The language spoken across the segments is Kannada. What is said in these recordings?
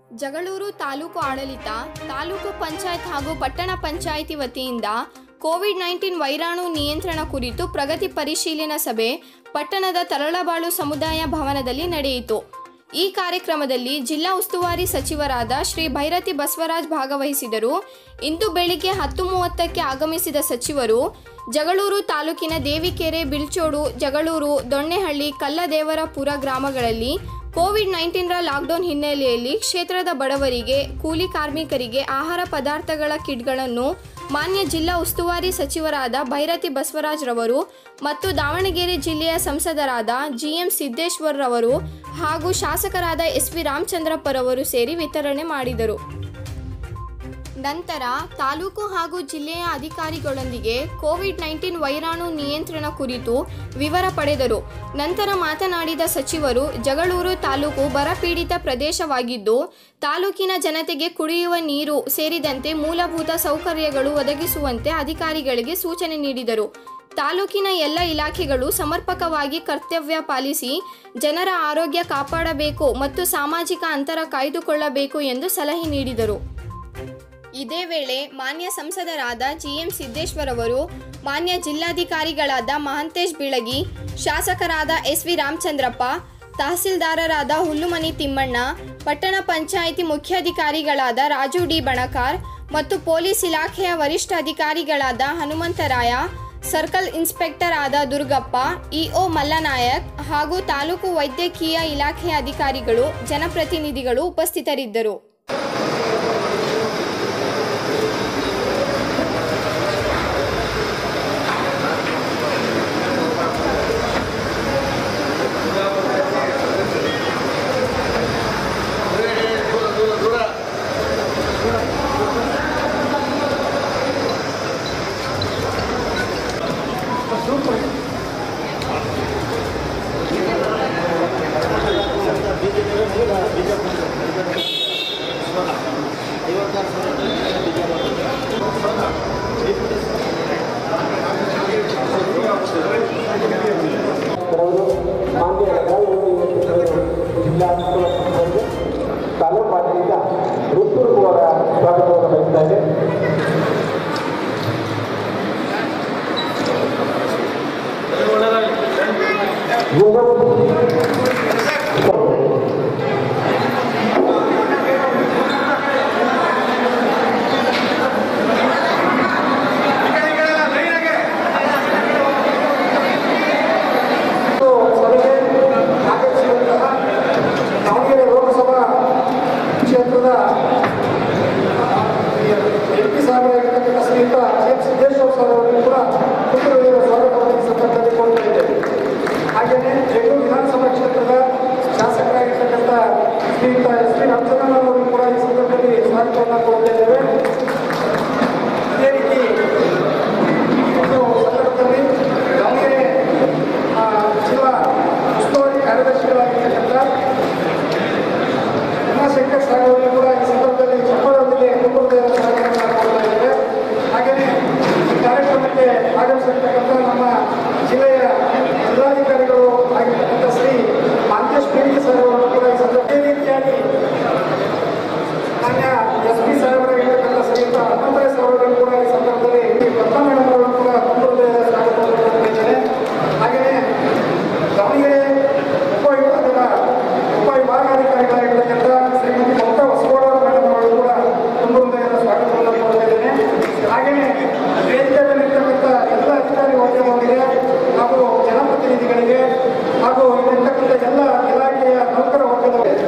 ಜಗಳೂರು ತಾಲೂಕು ಆಡಳಿತ ತಾಲೂಕು ಪಂಚಾಯತ್ ಹಾಗೂ ಪಟ್ಟಣ ಪಂಚಾಯಿತಿ ವತಿಯಿಂದ ಕೋವಿಡ್ ನೈನ್ಟೀನ್ ವೈರಾಣು ನಿಯಂತ್ರಣ ಕುರಿತು ಪ್ರಗತಿ ಪರಿಶೀಲನಾ ಸಭೆ ಪಟ್ಟಣದ ತರಳಬಾಳು ಸಮುದಾಯ ಭವನದಲ್ಲಿ ನಡೆಯಿತು ಈ ಕಾರ್ಯಕ್ರಮದಲ್ಲಿ ಜಿಲ್ಲಾ ಉಸ್ತುವಾರಿ ಸಚಿವರಾದ ಶ್ರೀ ಭೈರತಿ ಬಸವರಾಜ್ ಭಾಗವಹಿಸಿದರು ಇಂದು ಬೆಳಿಗ್ಗೆ ಹತ್ತು ಮೂವತ್ತಕ್ಕೆ ಆಗಮಿಸಿದ ಸಚಿವರು ಜಗಳೂರು ತಾಲೂಕಿನ ದೇವಿಕೆರೆ ಬಿಳ್ಚೋಡು ಜಗಳೂರು ದೊಣ್ಣೆಹಳ್ಳಿ ಕಲ್ಲದೇವರಪುರ ಗ್ರಾಮಗಳಲ್ಲಿ ಕೋವಿಡ್ ನೈನ್ಟೀನ್ರ ಲಾಕ್ಡೌನ್ ಹಿನ್ನೆಲೆಯಲ್ಲಿ ಕ್ಷೇತ್ರದ ಬಡವರಿಗೆ ಕೂಲಿ ಕಾರ್ಮಿಕರಿಗೆ ಆಹಾರ ಪದಾರ್ಥಗಳ ಕಿಟ್ಗಳನ್ನು ಮಾನ್ಯ ಜಿಲ್ಲಾ ಉಸ್ತುವಾರಿ ಸಚಿವರಾದ ಭೈರತಿ ಬಸವರಾಜ್ ರವರು ಮತ್ತು ದಾವಣಗೆರೆ ಜಿಲ್ಲೆಯ ಸಂಸದರಾದ ಜಿಎಂ ಸಿದ್ದೇಶ್ವರ್ ರವರು ಹಾಗೂ ಶಾಸಕರಾದ ಎಸ್ ವಿ ರಾಮಚಂದ್ರಪ್ಪರವರು ಸೇರಿ ವಿತರಣೆ ಮಾಡಿದರು ನಂತರ ತಾಲೂಕು ಹಾಗೂ ಜಿಲ್ಲೆಯ ಅಧಿಕಾರಿಗಳೊಂದಿಗೆ ಕೋವಿಡ್ ನೈನ್ಟೀನ್ ವೈರಾಣು ನಿಯಂತ್ರಣ ಕುರಿತು ವಿವರ ಪಡೆದರು ನಂತರ ಮಾತನಾಡಿದ ಸಚಿವರು ಜಗಳೂರು ತಾಲೂಕು ಬರಪೀಡಿತ ಪ್ರದೇಶವಾಗಿದ್ದು ತಾಲೂಕಿನ ಜನತೆಗೆ ಕುಡಿಯುವ ನೀರು ಸೇರಿದಂತೆ ಮೂಲಭೂತ ಸೌಕರ್ಯಗಳು ಒದಗಿಸುವಂತೆ ಅಧಿಕಾರಿಗಳಿಗೆ ಸೂಚನೆ ನೀಡಿದರು ತಾಲೂಕಿನ ಎಲ್ಲ ಇಲಾಖೆಗಳು ಸಮರ್ಪಕವಾಗಿ ಕರ್ತವ್ಯ ಪಾಲಿಸಿ ಜನರ ಆರೋಗ್ಯ ಕಾಪಾಡಬೇಕು ಮತ್ತು ಸಾಮಾಜಿಕ ಅಂತರ ಕಾಯ್ದುಕೊಳ್ಳಬೇಕು ಎಂದು ಸಲಹೆ ನೀಡಿದರು ಇದೇ ವೇಳೆ ಮಾನ್ಯ ಸಂಸದರಾದ ಜಿಎಂ ಸಿದ್ದೇಶ್ವರ್ ಅವರು ಮಾನ್ಯ ಜಿಲ್ಲಾಧಿಕಾರಿಗಳಾದ ಮಹಂತೇಶ್ ಬಿಳಗಿ ಶಾಸಕರಾದ ಎಸ್ ವಿ ರಾಮಚಂದ್ರಪ್ಪ ತಹಸೀಲ್ದಾರರಾದ ಹುಲ್ಲುಮನಿ ತಿಮ್ಮಣ್ಣ ಪಟ್ಟಣ ಪಂಚಾಯಿತಿ ಮುಖ್ಯಾಧಿಕಾರಿಗಳಾದ ರಾಜು ಡಿ ಬಣಕಾರ್ ಮತ್ತು ಪೊಲೀಸ್ ಇಲಾಖೆಯ ವರಿಷ್ಠ ಅಧಿಕಾರಿಗಳಾದ ಹನುಮಂತರಾಯ ಸರ್ಕಲ್ ಇನ್ಸ್ಪೆಕ್ಟರ್ ಆದ ದುರ್ಗಪ್ಪ ಇಒ ಮಲ್ಲನಾಯಕ್ ಹಾಗೂ ತಾಲೂಕು ವೈದ್ಯಕೀಯ ಇಲಾಖೆಯ ಅಧಿಕಾರಿಗಳು ಜನಪ್ರತಿನಿಧಿಗಳು ಉಪಸ್ಥಿತರಿದ್ದರು ಕೆಲವರು ಮಾನ್ಯ ಜಿಲ್ಲಾಧಿಕಾರಿಗಳಿಗೆ ತಾಲೂಕು ಆಡಳಿತ ಹೃತ್ಪೂರ್ವಕ ಸ್ವಾಗತವನ್ನು ಬಯಸ್ತಾ ಇದೆ ಮತ್ತು ಸಭೆಗೆ ಆಗಮಿಸಿರುವಂತಹ ದಾವಣಗೆರೆ ಲೋಕಸಭಾ ಕ್ಷೇತ್ರದ ಎಂ ಪಿ ಸಾಹೇಬರಾಗಿರ್ತಕ್ಕಂಥ ಶ್ರೀಯುತ ಜಿ ಎಂ ಸಿದ್ದೇಶ್ವರ ಸರ್ ಅವರಿಗೂ ಕೂಡ ಕುಟುಂಬದ ಸ್ವಾಗತವನ್ನು ಈ ಸಂದರ್ಭದಲ್ಲಿ ಕೊಡ್ತಾ ಇದ್ದೇವೆ ಹಾಗೆಯೇ ಬೆಂಗಳೂರು ವಿಧಾನಸಭಾ ಕ್ಷೇತ್ರದ ಶಾಸಕರಾಗಿರ್ತಕ್ಕಂಥ ಶ್ರೀಯುತ ಎಸ್ ಪಿ ರಾಮಚಂದ್ರನ್ ಅವರಿಗೂ ಕೂಡ ಈ ಸಂದರ್ಭದಲ್ಲಿ ಸ್ವಾಗತವನ್ನು ಕೊಡ್ತಾ ಇದ್ದೇವೆ ಅದೇ ರೀತಿ ಈ ಒಂದು ಸಂದರ್ಭದಲ್ಲಿ ದಾವಣಗೆರೆ ಆ, ಜಿಲ್ಲಾ ಉಸ್ತುವಾರಿ ಕಾರ್ಯದರ್ಶಿಗಳಾಗಿರ್ತಕ್ಕಂಥ ಉಮಾಶಂಕರ್ ಸರ್ ಅವರಿಗೆ ಕೂಡ ಈ ಸಂದರ್ಭದಲ್ಲಿ ಚಪ್ಪಳದೊಂದಿಗೆ ಕುಟುಂಬದ ಸ್ವಾಗತವನ್ನು ಕೊಡ್ತಾ ಇದ್ದೇವೆ ಹಾಗೆಯೇ ಈ ಕಾರ್ಯಕ್ರಮಕ್ಕೆ ಆಗಮಿಸಿರ್ತಕ್ಕಂಥ ನಮ್ಮ ಜಿಲ್ಲೆಯ ಜಿಲ್ಲಾಧಿಕಾರಿಗಳು ಆಗಿರ್ತಕ್ಕಂಥ ಶ್ರೀ ಮಾಂತೇಶ್ ಪೀಳಿಗೆ ಸರ್ ಅವರನ್ನು ಕೂಡ ಈ ಸಂದರ್ಭ ಇದೇ ರೀತಿಯಾಗಿ ಮಾನ್ಯ ಎಸ್ ಪಿ ಸಾಹೇಬರಾಗಿರ್ತಕ್ಕಂಥ ಶ್ರೀಯುತ ಹನುಮಂತರಾಯ ಸರ್ ಅವರನ್ನು ಕೂಡ ಈ ಸಂದರ್ಭದಲ್ಲಿ ಈ ಪದ್ಮಾ ಮೇಡಮ್ ಅವರನ್ನು ಕೂಡ ಕುಟುಂಬದ ಸ್ವಾಗತವನ್ನು ಕೊಡ್ತಾ ಇದ್ದೇನೆ ಹಾಗೆಯೇ ದಾವಣಗೆರೆ ಉಪವಿಭಾಗದ ಉಪವಿಭಾಗಾಧಿಕಾರಿಗಳಾಗಿರ್ತಕ್ಕಂಥ ಶ್ರೀಮತಿ ಮಮತಾ ಹೊಸಗೌಡ ಮೇಡಮ್ ಅವರು ಕೂಡ ತುಂಬ ಹೃದಯದ ಸ್ವಾಗತವನ್ನು ಕೊಡ್ತಾ ಇದ್ದೇನೆ ಹಾಗೆಯೇ ವೇದಿಕೆಯಲ್ಲಿರ್ತಕ್ಕಂಥ ಎಲ್ಲ ಅಧಿಕಾರಿ ವರ್ಗದವರಿಗೆ ಹಾಗೂ ಜನಪ್ರತಿನಿಧಿಗಳಿಗೆ ಹಾಗೂ ಇಲ್ಲಿರ್ತಕ್ಕಂಥ ಎಲ್ಲ ಇಲಾಖೆಯ ನೌಕರ ವರ್ಗದವರಿಗೆ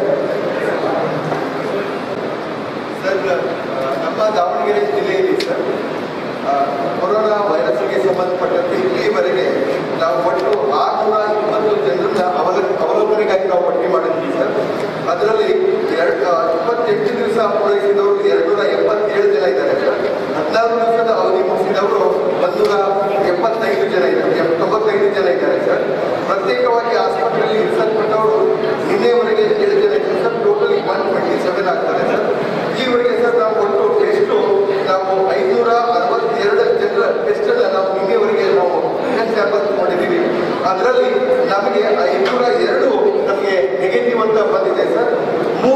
ಸರ್ ಆ, ನಮ್ಮ ದಾವಣಗೆರೆ ಜಿಲ್ಲೆಯಲ್ಲಿ ಸರ್ ಆ, ಕೊರೋನಾ ವೈರಸ್ಗೆ ಸಂಬಂಧಪಟ್ಟಂತೆ ಇಲ್ಲಿವರೆಗೆ ನಾವು ಒಟ್ಟು ಆರುನೂರ ಇಪ್ಪತ್ತು ಜನರನ್ನ ಅವಲ ಅವಲೋಕನೆಗಾಗಿ ನಾವು ಪಟ್ಟಿ ಮಾಡಿದ್ವಿ ಸರ್ ಅದರಲ್ಲಿ ಎರಡು ಆ, ಇಪ್ಪತ್ತೆಂಟು ದಿವಸ ಪೂರೈಸಿದವರು ಎರಡುನೂರ ಎಪ್ಪತ್ತೇಳು ಜನ ಇದ್ದಾರೆ ಸರ್ ಹದಿನಾರು ದಿವಸದ ಅವಧಿ ಮುಗಿಸಿದವರು ಒಂದೂರ ಎಪ್ಪತ್ತೈದು ಜನ ಇದ್ದಾರೆ ಎಪ್- ತೊಂಬತ್ತೈದು ಜನ ಇದ್ದಾರೆ ಸರ್ ಪ್ರತ್ಯೇಕವಾಗಿ ಆಸ್ಪತ್ರೆಯಲ್ಲಿ ಇರಿಸಲ್ಪಟ್ಟವರು ನಿನ್ನೆವರೆಗೆ ಏಳು ಜನ ಇದ್ದಾರೆ sir totally one twenty seven ಆಗ್ತಾರೆ ಸರ್ ಈವರೆಗೆ ಸರ್ ನಾವು ಒಟ್ಟು ಟೆಸ್ಟು ನಾವು ಐನೂರ ಅರವತ್ತೆರಡು ಜನರ ಟೆಸ್ಟನ್ನು ನಾವು ನಿನ್ನೆವರೆಗೆ ನಾವು ಸ್ಯಾಂಪಲ್ ಮಾಡಿದ್ದೀವಿ ಅದರಲ್ಲಿ ನಮಗೆ ಐನೂರ ಎರಡು ನಮಗೆ ನೆಗೆಟಿವ್ ಅಂತ ಬಂದಿದೆ ಸರ್ ಮೂರು ನಮ್ಮ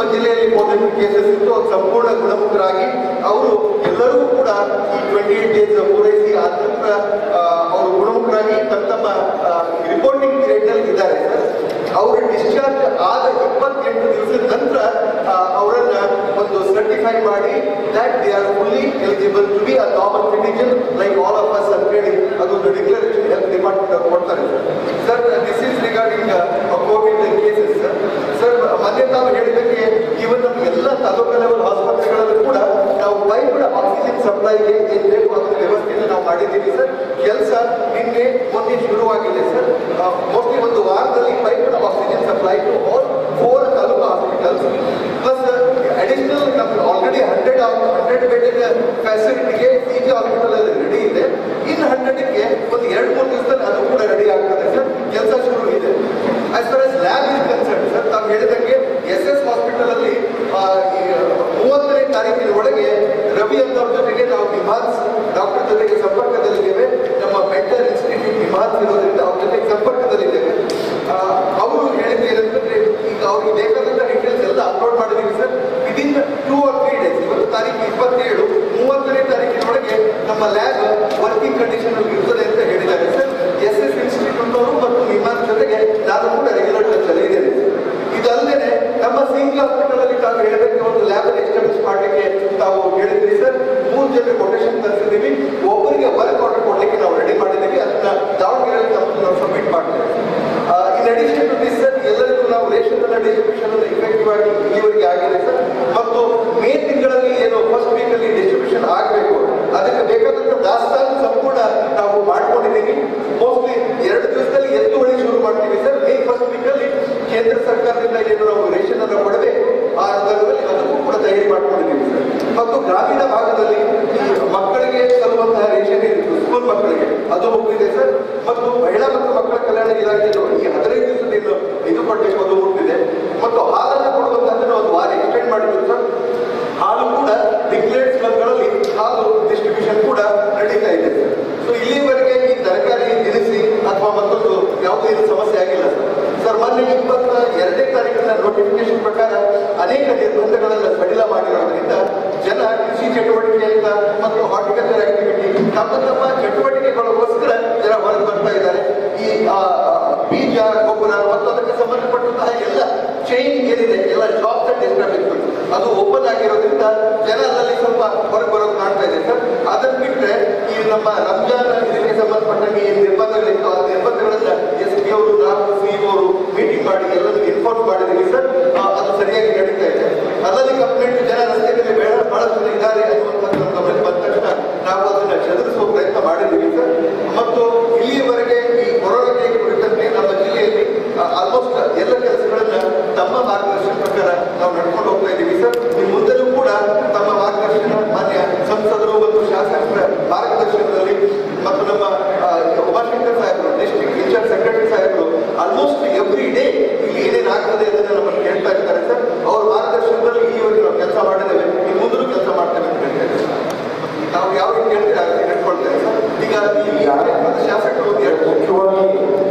ನಮ್ಮ ಜಿಲ್ಲೆಯಲ್ಲಿ ಪಾಸಿಟಿವ್ ಕೇಸಸ್ ಇತ್ತು ಅದು ಸಂಪೂರ್ಣ ಗುಣಮುಖರಾಗಿ ಅವರು ಎಲ್ಲರೂ ಕೂಡ ಈ ಟ್ವೆಂಟಿ ಏಟ್ ಡೇಸ್ ಪೂರೈಸಿ ಆದ ನಂತರ ಆ, ಅವರು ಗುಣಮುಖರಾಗಿ ತಮ್ಮ ತಮ್ಮ ರಿಪೋರ್ಟಿಂಗ್ ಪೀರಿಯಡ್ನಲ್ಲಿ ಇದ್ದಾರೆ ಸರ್ ಅವರು ಡಿಸ್ಚಾರ್ಜ್ ಆದ ಇಪ್ಪತ್ತೆಂಟು ದಿವಸದ ನಂತರ ಆ, ಅವರನ್ನ ಒಂದು ಸರ್ಟಿಫೈ ಮಾಡಿ that they are fully eligible to be a normal citizen like all of us ಅಂತ ಹೇಳಿ ಅದೊಂದು ಡಿಕ್ಲರೇಷನ್ ಹೆಲ್ತ್ ಡಿಪಾರ್ಟ್ಮೆಂಟ್ ಅವ್ರು ಕೊಡ್ತಾರೆ sir this is regarding covid cases sir sir ಮೊನ್ನೆ ತಾವು ಹೇಳಿದಂಗೆ ಇವನ್ ನಮ್ಮ ಎಲ್ಲ ತಾಲೂಕು ಲೆವೆಲ್ ಆಸ್ಪತ್ರೆಗಳಲ್ಲೂ ಕೂಡ ನಾವು ಪೈಪ್ಡ್ ಆಕ್ಸಿಜನ್ ಸಪ್ಲೈಗೆ ಏನ್ ಬೇಕು ಅದರ ವ್ಯವಸ್ಥೆಯನ್ನು ನಾವು ಮಾಡಿದ್ದೀವಿ ಸರ್ ಕೆಲಸ ನಿನ್ನೆ ಮೊನ್ನೆ ಶುರುವಾಗಿದೆ ಸರ್ ಮೋಸ್ಟ್ಲಿ ಒಂದು ವಾರದಲ್ಲಿ piped oxygen supply to all four taluk hospitals plus additional ನಮ್ಗೆ ಆಲ್ರೆಡಿ ಹಂಡ್ರೆಡ್ ಹಂಡ್ರೆಡ್ ಬೆಡ್ ಫೆಸಿಲಿಟಿಗೆ ಸಿ ಜಿ ಹಾಸ್ಪಿಟಲ್ ಅಲ್ಲಿ ರೆಡಿ ಇದೆ ಇನ್ನು ಹಂಡ್ರೆಡ್ಗೆ ಒಂದು ಎರಡು ಮೂರು ದಿವಸದಲ್ಲಿ ಅದು ಕೂಡ ರೆಡಿ ಆಗ್ತದೆ ಸರ್ ಕೆಲಸ ಶುರು ಇದೆ as far as lab is concern sir ತಾವು ಹೇಳಿದಂಗೆ ಎಸ್ ಎಸ್ ಹಾಸ್ಪಿಟಲ್ ಅಲ್ಲಿ ಆ, ಈ ಮೂವತ್ತನೇ ತಾರೀಕಿನ ಒಳಗೆ ರವಿ ಅಂತವ್ರ ಜೊತೆಗೆ ನಾವು ನಿಮಾನ್ಸ್ ಡಾಕ್ಟರ್ ಜೊತೆಗೆ ಸಂಪರ್ಕದಲ್ಲಿದ್ದೇವೆ ನಮ್ಮ ಮೆಂಟಲ್ ಇನ್ಸ್ಟಿಟ್ಯೂಟ್ ನಿಮಾನ್ಸ್ ಇರೋದ್ರಿಂದ ಅವ್ರ ಜೊತೆಗೆ ಸಂಪರ್ಕದಲ್ಲಿದ್ದೇವೆ ಆ, ಅವರು ಹೇಳಿದ್ದು ಏನಂತಂದ್ರೆ ಈಗ ಅವ್ರಿಗೆ ಬೇಕಾದಂತ ಡೀಟೇಲ್ಸ್ ಎಲ್ಲ ಅಪ್ಲೋಡ್ ಮಾಡಿದೀವಿ sir within two or three days ಇವತ್ತು ತಾರೀಕು ಇಪ್ಪತ್ತೇಳು ಮೂವತ್ತನೇ ತಾರೀಕಿನೊಳಗೆ ನಮ್ಮ ಲ್ಯಾಬ್ ವರ್ಕಿಂಗ್ ಕಂಡೀಷನ್ ಅಲ್ಲಿ ಇರ್ತದೆ ಅಂತ ಹೇಳಿದ್ದಾರೆ ಸರ್ ಎಸ್ ಎಸ್ ಇನ್ಸ್ಟಿಟ್ಯೂಟ್ ಅವರು ಮತ್ತು ನಿಮಾನ್ಸ್ ಜೊತೆಗೆ ನಾನು ಕೂಡ ರೆಗ್ಯುಲರ್ ಟಚ್ ಅಲ್ಲಿ ಇದ್ದೇನೆ ಇದಲ್ಲದೆ ನಮ್ಮ ಸಿಂಗ್ ಹಾಸ್ಪಿಟಲ್ ಅಲ್ಲಿ ತಾವು ಹೇಳಿದಂಗೆ ಒಂದು ಲ್ಯಾಬ್ ಎಸ್ಟಾಬ್ಲಿಷ್ ಮಾಡಲಿಕ್ಕೆ ತಾವು ಹೇಳಿದ್ರಿ ಸರ್ ಮೂರು ಜನ ಕೊಟೇಶನ್ ತರಿಸಿದ್ದೀವಿ ಒಬ್ಬರಿಗೆ ವರ್ಕ್ ಆರ್ಡರ್ ಕೊಡ್ಲಿಕ್ಕೆ ನಾವು ರೆಡಿ ಮಾಡಿದ್ದೀವಿ ಅದನ್ನ ದಾವಣಗೆರೆಯಲ್ಲಿ ನಮ್ಗೆ ನಾವು ಸಬ್ಮಿಟ್ ಮಾಡ್ತೇವೆ in addition to this sir ಎಲ್ಲರಿಗೂ ನಾವು ರೇಷನ್ ಅನ್ನ ಡಿಸ್ಟ್ರಿಬ್ಯೂಷನ್ ಅನ್ನು ಇಫೆಕ್ಟಿವ್ ಆಗಿ ಇಲ್ಲಿವರೆಗೆ ಆಗಿದೆ ಸರ್ ಮತ್ತು ಮೇ ತಿಂಗಳಲ್ಲಿ ಏನು ಫಸ್ಟ್ ವೀಕ್ ಅಲ್ಲಿ ಡಿಸ್ಟ್ರಿಬ್ಯೂಷನ್ ಆಗಬೇಕು ಅದಕ್ಕೆ ಬೇಕಾದಂತ ದಾಸ್ತಾನು ಸಂಪೂರ್ಣ ನಾವು ಮಾಡ್ಕೊಂಡಿದ್ದೀವಿ ಮೋಸ್ಟ್ಲಿ ಎರಡು ದಿವಸದಲ್ಲಿ ಎತ್ತುವಳಿ ಶುರು ಮಾಡ್ತೀವಿ ಸರ್ ಮೇ ಫಸ್ಟ್ ವೀಕ್ ಅಲ್ಲಿ ಕೇಂದ್ರ ಸರ್ಕಾರದಿಂದ ಏನು ನಾವು ರೇಷನ್ ಅನ್ನು ಕೊಡಬೇಕು ಆ ಸಂದರ್ಭದಲ್ಲಿ ಅದಕ್ಕೂ ಕೂಡ ತಯಾರಿ ಮಾಡ್ಕೊಂಡಿದ್ದೀವಿ ಸರ್ ಮತ್ತು ಗ್ರಾಮೀಣ ಭಾಗದಲ್ಲಿ ಈ ಮಕ್ಕಳಿಗೆ ತರುವಂತಹ ರೇಷನ್ ಏನಿತ್ತು ಸ್ಕೂಲ್ ಮಕ್ಕಳಿಗೆ ಅದು ಮುಗಿದಿದೆ ಸರ್ ಮತ್ತು ಮಹಿಳಾ ಮತ್ತು ಮಕ್ಕಳ ಕಲ್ಯಾಣ ಇಲಾಖೆಯು ಈ ಹದಿನೈದು ದಿವಸದ ಏನು ಇದು ಕೊಡಬೇಕು ಅದು ಮುಗಿದಿದೆ ಮತ್ತು ಹಾಲನ್ನು ಕೊಡುವಂತಹದ್ದನ್ನು ಒಂದು ವಾರ ಎಕ್ಸ್ಟೆಂಡ್ ಮಾಡಿದ್ರು ಸರ್ ಹಾಲು ಕೂಡ ಡಿಕ್ಲೇರ್ಡ್ ಕ್ಲಬ್ಗಳಲ್ಲಿ ಹಾಲು ಡಿಸ್ಟ್ರಿಬ್ಯೂಷನ್ ಕೂಡ ನಡೀತಾ ಇದೆ ಸರ್ ಸೊ ಇಲ್ಲಿವರೆಗೆ ಈ ತರಕಾರಿ ದಿನಸಿ ಅಥವಾ ಮತ್ತೊಂದು ಯಾವುದೇ ಇದು ಸಮಸ್ಯೆ ಆಗಿಲ್ಲ ಸರ್ ಸರ್ ಮೊನ್ನೆ ಇಪ್ಪತ್ತ ಎರಡನೇ ತಾರೀಕಿನ ನೋಟಿಫಿಕೇಶನ್ ಪ್ರಕಾರ ಅನೇಕ ನಿರ್ಬಂಧಗಳೆಲ್ಲ ಸಡಿಲ ಮಾಡಿರೋದ್ರಿಂದ ಜನ ಕೃಷಿ ಚಟುವಟಿಕೆಯಿಂದ ಮತ್ತು ಹಾರ್ಟಿಕಲ್ಚರ್ ಆಕ್ಟಿವಿಟಿ ತಮ್ಮ ತಮ್ಮ ಚಟುವಟಿಕೆಗಳಿಗೋಸ್ಕರ ಜನ ಹೊರಗೆ ಬರ್ತಾ ಇದ್ದಾರೆ ಈ ಆ, ಆ, ಬೀಜ ಗೊಬ್ಬರ ಮತ್ತು ಅದಕ್ಕೆ ಸಂಬಂಧಪಟ್ಟಂತಹ ಎಲ್ಲ ಚೈನ್ ಏನಿದೆ ಎಲ್ಲ ಶಾಪ್ಸ್ ಅಂಡ್ ಎಸ್ಟಾಬ್ಲಿಷ್ಮೆಂಟ್ ಅದು ಓಪನ್ ಆಗಿರೋದ್ರಿಂದ ಜನ ಅಲ್ಲಲ್ಲಿ ಸ್ವಲ್ಪ ಹೊರಗೆ ಬರೋದು ಕಾಣ್ತಾ ಇದೆ ಸರ್ ಅದನ್ನ ಬಿಟ್ಟರೆ ಈ ನಮ್ಮ ರಂಜಾನ್ ಇದಕ್ಕೆ ಸಂಬಂಧಪಟ್ಟಂಗೆ ಏನು ನಿರ್ಬಂಧಗಳಿತ್ತು ಆ ನಿರ್ಬಂಧಗಳನ್ನ ಎಸ್ ಪಿ ಅವರು ನಾವು ಸಿ ಅವರು ಮೀಟಿಂಗ್ ಮಾಡಿ ಎಲ್ಲರಿಗೂ ಇನ್ಫಾರ್ಮ್ ಮಾಡಿದ್ದೀವಿ ಸರ್ ಆ, ಅದು ಸರಿಯಾಗಿ ನಡೀತಾ ಇದೆ ಅಲ್ಲಲ್ಲಿ ಕಂಪ್ಲೇಂಟ್ ಜನ ರಸ್ತೆ ಮೇಲೆ ಬೇಡ ಬಹಳಷ್ಟು ಜನ ಇದ್ದಾರೆ ಅನ್ನುವಂಥದ್ದು ನಮ್ಮ ಗಮನಕ್ಕೆ ಬಂದ ತಕ್ಷಣ ನಾವು ಅದನ್ನ ಚದುರಿಸುವ ಪ್ರಯತ್ನ ಮಾಡಿದ್ದೀವಿ ಸರ್ ಮತ್ತು ಇಲ್ಲಿಯವರೆಗೆ ಈ ಕೊರೋನಾಗೆ ಕುರಿತಂತೆ ನಮ್ಮ ಜಿಲ್ಲೆಯಲ್ಲಿ ಆಲ್ಮೋಸ್ಟ್ ಎಲ್ಲ ಕೆಲಸಗಳನ್ನ ತಮ್ಮ ಮಾರ್ಗದರ್ಶನ ಪ್ರಕಾರ ನಾವು ನಡ್ಕೊಂಡು ಹೋಗ್ತಾ ಇದ್ದೀವಿ ಸರ್ ಈ ಮುಂದೆನೂ ಕೂಡ ತಮ್ಮ ಮಾರ್ಗದರ್ಶನ ಮಾನ್ಯ ಸಂಸದರು ಮತ್ತು ಶಾಸಕರ ಮಾರ್ಗದರ್ಶನದಲ್ಲಿ ಮತ್ತು ನಮ್ಮ ಆ, ಉಮಾಶಂಕರ್ ಸಾಹೇಬರು ಡಿಸ್ಟ್ರಿಕ್ಟ್ ಇನ್ಚಾರ್ಜ್ ಸೆಕ್ರೆಟರಿ ಸಾಹೇಬರು ಆಲ್ಮೋಸ್ಟ್ ಎವ್ರಿ ಡೇ ಇಲ್ಲಿ ಏನೇನು ಆಗ್ತದೆ ಅದನ್ನ ನಮ್ಮನ್ನು ಹೇಳ್ತಾ ಇರ್ತಾರೆ ಸರ್ ಅವ್ರ ಮಾರ್ಗದರ್ಶನದಲ್ಲಿ ಇಲ್ಲಿವರೆಗೆ ನಾವು ಕೆಲಸ ಮಾಡಿದ್ದೇವೆ ಇನ್ನು ಮುಂದೂ ಕೆಲಸ ಮಾಡ್ತೇವೆ ಅಂತ ಹೇಳ್ತಾರೆ ನಾವು ಯಾವ ರೀತಿ ಹೇಳ್ತೀವಿ ಆ ರೀತಿ ನಡ್ಕೊಳ್ತೇವೆ ಸರ್ ಈಗ ಈ ಯಾರೇ ಶಾಸಕರು ಒಂದು ಎರಡು ಮುಖ್ಯವಾಗಿ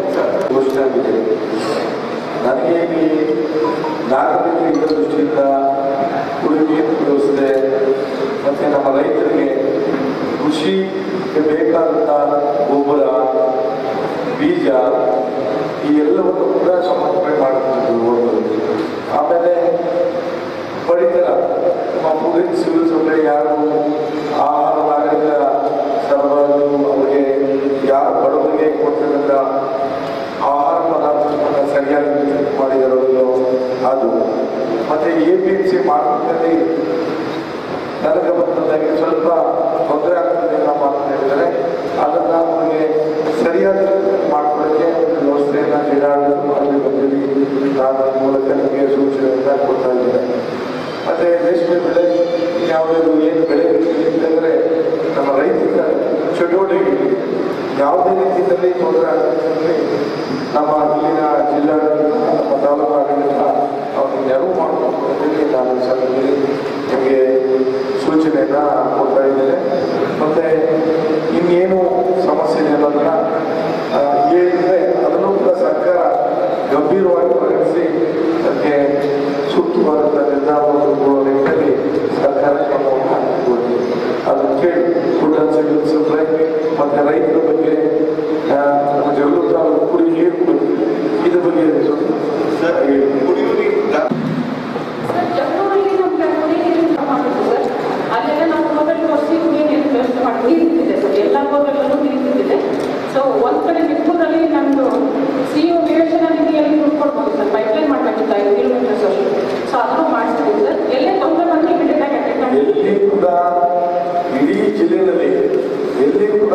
ಘೋಷಣೆ ಆಗಿದೆ ನನಗೆ ಈ ನಾಗರಿಕ ಹಿತದೃಷ್ಟಿಯಿಂದ ಕುಡಿಯುವ ವ್ಯವಸ್ಥೆ ಮತ್ತು ನಮ್ಮ ರೈತರಿಗೆ ಕೃಷಿಗೆ ಬೇಕಾದಂಥ ಗೊಬ್ಬರ ಬೀಜ ಈ ಎಲ್ಲವನ್ನು ಕೂಡ ಸಮರ್ಪಣೆ ಮಾಡುತ್ತಿದ್ದು ಆಮೇಲೆ ಪಡಿತರ ನಮ್ಮ ಪೊಲೀಸ್ ಸಿವಿಲ್ ಸಪ್ಲೈ ಯಾರು ಆಹಾರ ನಾಗರಿಕ ಸರಬರಾಜು ಅವರಿಗೆ ಯಾರು ಬಡವರಿಗೆ ಕೊಡ್ತಕ್ಕಂಥ ಆಹಾರ ಪದಾರ್ಥಗಳನ್ನು ಸರಿಯಾಗಿ ವಿತರಣೆ ಮಾಡಿದಿರೋದು ಅದು ಮತ್ತು ಎ ಪಿ ಎಂ ಸಿ ಮಾರುಕಟ್ಟೆಯಲ್ಲಿ ನನಗೆ ಬಂದಂಗೆ ಸ್ವಲ್ಪ ತೊಂದರೆ ಆಗ್ತದೆ ಅನ್ನೋ ಮಾತನ್ನು ಹೇಳಿದರೆ ಅದನ್ನು ಅವರಿಗೆ ಸರಿಯಾದ ರೀತಿಯಲ್ಲಿ ಮಾಡ್ಕೊಳ್ಳೋಕ್ಕೆ ಒಂದು ವ್ಯವಸ್ಥೆಯನ್ನು ಜಿಲ್ಲಾಡಳಿತ ಮಾಡಬೇಕು ಅಂತೇಳಿ ನಾನು ಈ ಮೂಲಕ ನಿಮಗೆ ಸೂಚನೆಯನ್ನು ಕೊಡ್ತಾ ಇದ್ದೇನೆ ಮತ್ತು ರೇಷ್ಮೆ ಬೆಳೆ ಯಾವುದಾದ್ರು ಏನು ಬೆಳೆ ಅಂತಂದರೆ ನಮ್ಮ ರೈತರ ಚಟುವಟಿಕೆ ಯಾವುದೇ ರೀತಿಯಲ್ಲಿ ತೊಂದರೆ ಆಗ್ತದೆ ನಮ್ಮ ಇಲ್ಲಿನ ಜಿಲ್ಲಾಡಳಿತ ನಮ್ಮ ತಾಲೂಕು ಆಡಳಿತ ಅವ್ರಿಗೆ ನೆರವು ಮಾಡಬೇಕು ಅಂತೇಳಿ ನಾನು ಈ ಸಂದರ್ಭದಲ್ಲಿ ನಿಮಗೆ ಸೂಚನೆಯನ್ನು ಕೊಡ್ತಾ ಇದ್ದೇನೆ ಮತ್ತು ಇನ್ನೇನು ಸಮಸ್ಯೆ ಇದೆ ಅನ್ನೋದನ್ನ ಆ, ಏನಿದೆ ಅದನ್ನು ಕೂಡ ಸರ್ಕಾರ ಗಂಭೀರವಾಗಿ ಪರಿಗಣಿಸಿ ಅದಕ್ಕೆ ಸೂಕ್ತವಾದಂಥ ನಿರ್ಧಾರ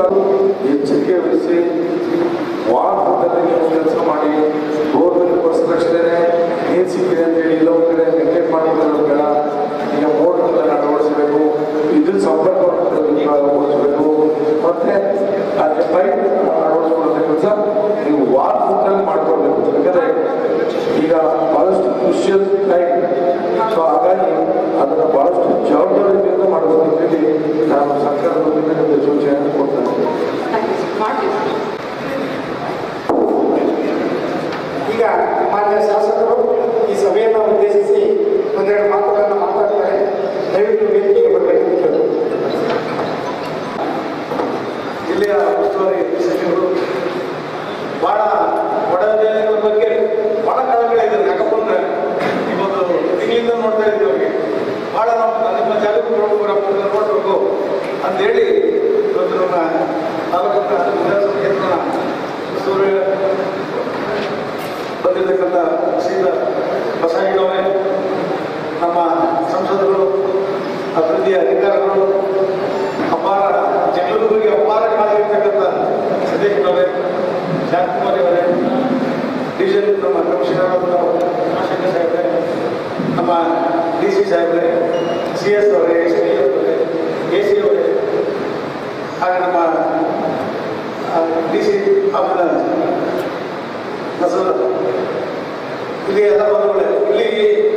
ಎಚ್ಚರಿಕೆ ವಹಿಸಿ ವಾರದಲ್ಲಿ ಕೆಲಸ ಮಾಡಿ ಗೋರ್ಮೆಂಟ್ ಬಸ್ ರಕ್ಷಣೆ ನೀರು ಸಿಕ್ಕಿದೆ ಅಂತೇಳಿ ಎಲ್ಲೋ ಕಡೆ ನೆಗ್ಲೆಕ್ಟ್ ಮಾಡಿರೋದು ಬೇಡ ಈಗ ಮೋಟ್ರನ್ನ ಅಳವಡಿಸಬೇಕು ವಿದ್ಯುತ್ ಸಂಪರ್ಕವನ್ನು ಅಳವಡಿಸಬೇಕು ಮತ್ತೆ ಅದಕ್ಕೆ ಪೈಪ್ ಅಳವಡಿಸ್ಕೊಳ್ಳೋ ಕೆಲಸ ನೀವು ವಾರದಲ್ಲಿ ಮಾಡ್ಕೊಳ್ಬೇಕು ಯಾಕಂದ್ರೆ ಈಗ ಬಹಳಷ್ಟು ಕ್ರಿಶ್ಚಿಯನ್ ಟೈಮ್ ಸೊ ಹಾಗಾಗಿ ಅದನ್ನು ಬಹಳಷ್ಟು ಜವಾಬ್ದಾರಿಯಿಂದ ಮಾಡಬೇಕು ಅಂತೇಳಿ ನಾನು ಸರ್ಕಾರದ ವತಿಯಿಂದ ನಿಮಗೆ ಸೂಚನೆಯನ್ನು ಕೊಡ್ತೇನೆ ಈಗ ಮಾನ್ಯ ಶಾಸಕರು ಈ ಸಭೆಯನ್ನು ಉದ್ದೇಶಿಸಿ ಒಂದೆರಡು ಮಾತುಗಳನ್ನು ಮಾತಾಡ್ತಾರೆ ದಯವಿಟ್ಟು ವೇದಿಕೆಗೆ ಬರಬೇಕು ಅಂತ ಕೇಳ್ತೀನಿ. ಜಿಲ್ಲೆಯ ಉಸ್ತುವಾರಿ ಸಚಿವರು ಭಾಳ ಒಡವೆಗಳ ಬಗ್ಗೆ ಭಾಳ ಕಳಕಳಿದ್ದಾರೆ ಯಾಕಪ್ಪ ಅಂದ್ರೆ ಇವತ್ತು ತಿಂಗಳಿಂದ ನೋಡ್ತಾ ಇದ್ದೀವಿ ಅವ್ರಿಗೆ ಭಾಳ ನಾವು ನಿಮ್ಮ ಜಾಗೃತಿ ನೋಡಬೇಕು ಅಂತೇಳಿ ಇವತ್ತು ನಮ್ಮ ತಾಲೂಕಿನ ವಿಧಾನಸಭಾ ಕ್ಷೇತ್ರದ ಉಸ್ತುವಾರಿ ಬಂದಿರತಕ್ಕಂಥ ಶ್ರೀಧ ಬಸವಣ್ಣವರೇ ನಮ್ಮ ಸಂಸದರು ಅಭಿವೃದ್ಧಿ ಅಧಿಕಾರಿಗಳು ಅಪಾರ ಜನರಿಗೆ ಅಪಾರ ಕಾಲಿರ್ತಕ್ಕಂಥ ಸತೀಶ್ ಅವರೇ ಶಾಂತಕುಮಾರಿ ಅವರೇ ಡೀಸೆಲ್ ನಮ್ಮ ಕಮಿಷನರ್ ಶಂಕರ್ ಸಾಹೇಬ್ರೆ ನಮ್ಮ ಡಿ ಸಿ ಸಾಹೇಬ್ರೆ ಸಿ ಎಸ್ ಅವರೇ ಎಸ್ ಡಿ ಅವರೇ ಎ ಸಿ ಅವರೇ ಹಾಗೆ ನಮ್ಮ ಡಿ ಸಿ ಅವರ ಬಸವ ಇಲ್ಲಿ ಎಲ್ಲ ಬಂಧುಗಳೇ ಇಲ್ಲಿ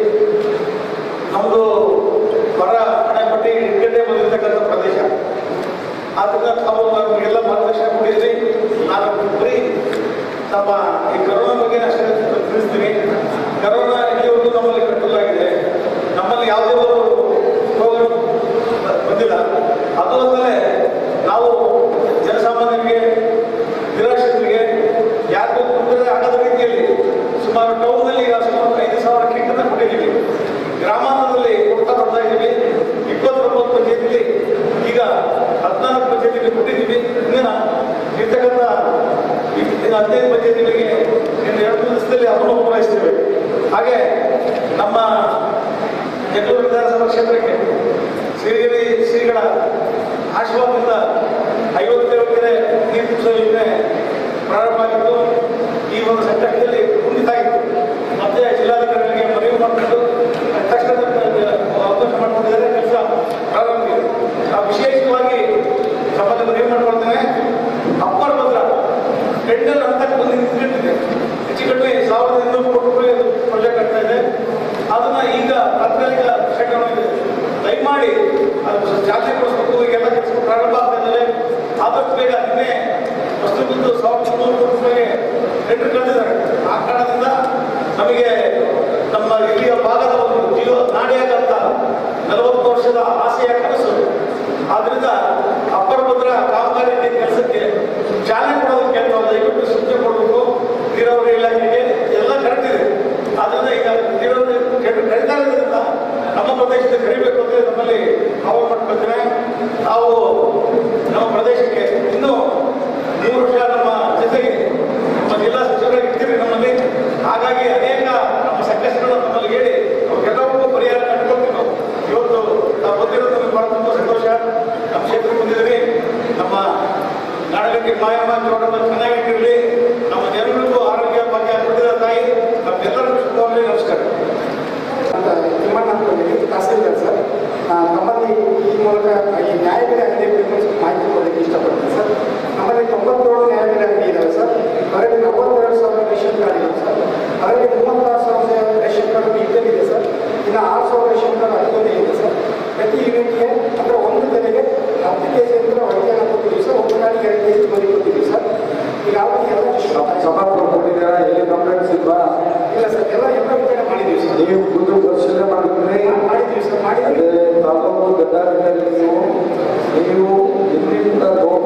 ನಮ್ಮದು ಹೊರ ಹಣೆಪಟ್ಟಿ ಇಟ್ಕೊಂಡೇ ಬಂದಿರತಕ್ಕಂಥ ಪ್ರದೇಶ ಆದ್ದರಿಂದ ತಾವು ನಮಗೆಲ್ಲ ಮಾರ್ಗದರ್ಶನ ಕೊಟ್ಟಿದ್ರಿ ನಾನು ಬರೀ ನಮ್ಮ ಈ ಕರೋನಾ ಬಗ್ಗೆ ಅಷ್ಟೇ ತಿಳಿಸ್ತೀನಿ ಕರೋನಾ ಇಲ್ಲಿವರೆಗೂ ನಮ್ಮಲ್ಲಿ ಕಂಟ್ರೋಲ್ ಆಗಿದೆ ನಮ್ಮಲ್ಲಿ ಯಾವುದೇ ಒಂದು ರೋಗ ಬಂದಿಲ್ಲ ಅದು ಅಲ್ಲದೆ ನಾವು ಜನಸಾಮಾನ್ಯರಿಗೆ ನಿರಾಶ್ರಿತರಿಗೆ ಯಾರಿಗೂ ತೊಂದರೆ ಆಗದ ರೀತಿಯಲ್ಲಿ ಸುಮಾರು ಟೌನ್ನಲ್ಲಿ ಈಗ ಸುಮಾರು ಐದು ಸಾವಿರ ಕಿಟ್ಟನ್ನು ಕೊಟ್ಟಿದ್ದೀವಿ ಗ್ರಾಮಾಂತರದಲ್ಲಿ ಕೊಡ್ತಾ ಬರ್ತಾ ಇದ್ದೀವಿ ಇಪ್ಪತ್ತೊಂಬತ್ತು ಪಂಚಾಯತಿಲಿ ಈಗ ಹದಿನಾಲ್ಕು ಪಂಚಾಯತಿಗೆ ಕೊಟ್ಟಿದ್ದೀವಿ ಇನ್ನೇನ ಇರ್ತಕ್ಕಂಥ ಇನ್ನು ಹದಿನೈದು ಪಂಚಾಯತಿಗಳಿಗೆ ಇನ್ನು ಎರಡು ದಿವಸದಲ್ಲಿ ಅದನ್ನು ಪೂರೈಸ್ತೇವೆ ಹಾಗೆ ನಮ್ಮ ಬೆಂಗಳೂರು ವಿಧಾನಸಭಾ ಕ್ಷೇತ್ರಕ್ಕೆ ಶ್ರೀಗಿರಿ ಶ್ರೀಗಳ ಆಶೀರ್ವಾದದಿಂದ ಐವತ್ತೇಳು ಕೆರೆ ನೀರು ತುಂಬಿಸೋ ಯೋಜನೆ ಪ್ರಾರಂಭ ಆಗಿತ್ತು ಈ ಒಂದು ಸಂಕಷ್ಟದಲ್ಲಿ ಕುಂಠಿತಾಗಿತ್ತು ಮತ್ತೆ ಜಿಲ್ಲಾಧಿಕಾರಿಗಳಿಗೆ ಮನವಿ ಮಾಡಿಕೊಂಡು ತಕ್ಷಣ ಅವಕಾಶ ಮಾಡಿಕೊಂಡಿದ್ದಾರೆ ಕೆಲಸ ಪ್ರಾರಂಭವಾಗಿದೆ ನಾವು ವಿಶೇಷವಾಗಿ ಸಮಾಜ ಮನವಿ ಮಾಡ್ಕೊಳ್ತೇನೆ ಅಪ್ಪರ್ ಭದ್ರ ಟೆಂಡರ್ ಹಂತಕ್ಕೆ ಬಂದು ನಿಂತ್ಕೊಂಡಿದೆ ಹೆಚ್ಚು ಕಡಿಮೆ ಸಾವಿರದ ಇನ್ನೂರು ಕೋಟಿ ರೂಪಾಯಿ ಪ್ರಾಜೆಕ್ಟ್ ಆಗ್ತಾ ಇದೆ ಅದನ್ನ ಈಗ ತಾತ್ಕಾಲಿಕ ಶೇಖರಣೆ ಇದೆ ದಯಮಾಡಿ ಅದು ಜಾತಿಗೊಳಿಸಬೇಕು ಈಗೆಲ್ಲ ಕೆಲಸ ಪ್ರಾರಂಭ ಆಗ್ತಾ ಇದ್ದಾರೆ ಆದಷ್ಟು ಬೇಗ ನಿನ್ನೆ ವಸ್ತು ಬಿದ್ದು ಸಾವಿರದ ಮುನ್ನೂರು ಕೋಟಿ ರೂಪಾಯಿ ಟೆಂಡರ್ ಕಳೆದಿದ್ದಾರೆ ಆ ಕಾರಣದಿಂದ ನಮಗೆ ನಮ್ಮ ಇಲ್ಲಿಯ ಭಾಗದ ಒಂದು ಜೀವ ನಾಡಿಯಾಗಂತ ನಲವತ್ತು ವರ್ಷದ ಆಸೆಯ ಕನಸು ಆದ್ರಿಂದ ಅಪ್ಪರ ಭದ್ರ ಕಾಮಗಾರಿ ಕೆಲಸಕ್ಕೆ ಚಾಲನೆ ಕೊಡೋದಕ್ಕೆ ನಾವು ದಯವಿಟ್ಟು ಸೂಚನೆ ಕೊಡಬೇಕು ನೀರಾವರಿ ಇಲಾಖೆಗೆ ಎಲ್ಲ ಕರೆಕ್ಟ್ ಇದೆ ಆದ್ರಿಂದ ಈಗ ನೀರಾವರಿ ಕರೀತಾ ಇರೋದ್ರಿಂದ ನಮ್ಮ ಪ್ರದೇಶದ ಕರಿಬೇಕು ಅಂದ್ರೆ ನಮ್ಮಲ್ಲಿ ನಾವು ಮಾಡ್ಕೊಳ್ತೇವೆ ನಾವು ನಮ್ಮ ಪ್ರದೇಶಕ್ಕೆ ಇನ್ನೂ ಮೂರು ವರ್ಷ ನಮ್ಮ ಜೊತೆಗೆ ನಮ್ಮ ಜಿಲ್ಲಾ ಸಚಿವರಾಗಿ ಇರ್ತೀರಿ ನಮ್ಮಲ್ಲಿ ಹಾಗಾಗಿ ಅನೇಕ ನಮ್ಮ ಸಂಕಷ್ಟಗಳು ನಮ್ಮಲ್ಲಿ ಹೇಳಿ ಅವಕ್ಕೆಲ್ಲವೂ ಪರಿಹಾರ ಕಂಡುಕೊಳ್ತೀವಿ ನಾವು ಇವತ್ತು ನಾವು ಬಂದಿರೋದು ನಮಗೆ ಬಹಳ ತುಂಬ ಸಂತೋಷ ನಮ್ಮ ಕ್ಷೇತ್ರಕ್ಕೆ ಬಂದಿದ್ದೀರಿ ನಮ್ಮ ನಾಡಗಟ್ಟಿ ಮಾಯಮ್ಮ ಚೌಡಮ್ಮ ಚೆನ್ನಾಗಿಟ್ಟಿರಲಿ ನಮ್ಮ ಜನಗಳಿಗೂ ಆರೋಗ್ಯ ಭಾಗ್ಯ ಕೊಟ್ಟಿರೋ ತಾಯಿ ನಮ್ಮೆಲ್ಲರಿಗೂ ಶುಭವಾಗಲಿ ನಮಸ್ಕಾರ ಅಂತ ತಿಮ್ಮಣ್ಣ ಅಂದ್ಕೊಂಡಿದ್ದೀನಿ ತಹಸೀಲ್ದಾರ್ ಸರ್ ಆ, ನಮ್ಮಲ್ಲಿ ಈ ಮೂಲಕ ಈ ನ್ಯಾಯಬೆಲೆ ಅಂಗಡಿ ಬಗ್ಗೆ ಸ್ವಲ್ಪ ಮಾಹಿತಿ ಕೊಡಲಿಕ್ಕೆ ಇಷ್ಟಪಡ್ತೀನಿ ಸರ್ ನಮ್ಮಲ್ಲಿ ತೊಂಬತ್ತೇಳು ನ್ಯಾಯಬೆಲೆ ಅಂಗಡಿ ಇದಾವೆ ಸರ್ ಅದರಲ್ಲಿ ನಲವತ್ತೆರಡು ಸಾವಿರ ರೇಷನ್ ಕಾರ್ಡ್ ಇದೆ ಸರ್ ಅದರಲ್ಲಿ ಮೂವತ್ತಾರು ಸಾವಿರ ರೇಷನ್ ಕಾರ್ಡ್ ಇದ್ದಲ್ಲಿದೆ ಸರ್ ಇನ್ನು ಆರು ಸಾವಿರ ರೇಷನ್ ಕಾರ್ಡ್ ಅಡಿಯಲ್ಲಿ ಇದೆ ಸರ್ ಪ್ರತಿ ಯೂನಿಟ್ಗೆ ಅಂದರೆ ಒಂದು ತೆನೆಗೆ ಹತ್ತು ಕೆ ಜಿ ಅಂತ ಅಡಿಕೆಯನ್ನು ಕೊಟ್ಟಿದ್ದೀವಿ ಸರ್ ಒಂದು ಕಾಡಿಗೆ ಎರಡು ಕೆ ಜಿ ಮರಿ ಕೊಟ್ಟಿದ್ದೀವಿ ಸರ್ ಈಗಾಗಲೇ ಎಲ್ಲ ಡಿಸ್ಟ್ರಿಕ್ಟ್ ಸಮಾಧಾನ ಕೊಟ್ಟಿದ್ದೀರಾ ಎಲ್ಲಿ ಕಂಪ್ಲೇಂಟ್ಸ್ ಇಲ್ವಾ ಇಲ್ಲ ಸರ್ ಎಲ್ಲ ಎಲ್ಲ ವಿತರಣೆ ಮಾಡಿದ್ದೀವಿ ಸರ್ ನೀವು ಖುದ್ದು ಪರಿಶೀಲನೆ ಮಾಡಿದ್ರಿ ಮಾಡಿದ್ದೀವಿ ಸರ್ ಮಾಡಿದ್ದೀವಿ ಅದೇ ತಾಲೂಕು ಗದ್ದಾರಿನಲ್ಲಿ ನೀವು ನೀವು ಎಲ್ಲಿಂದ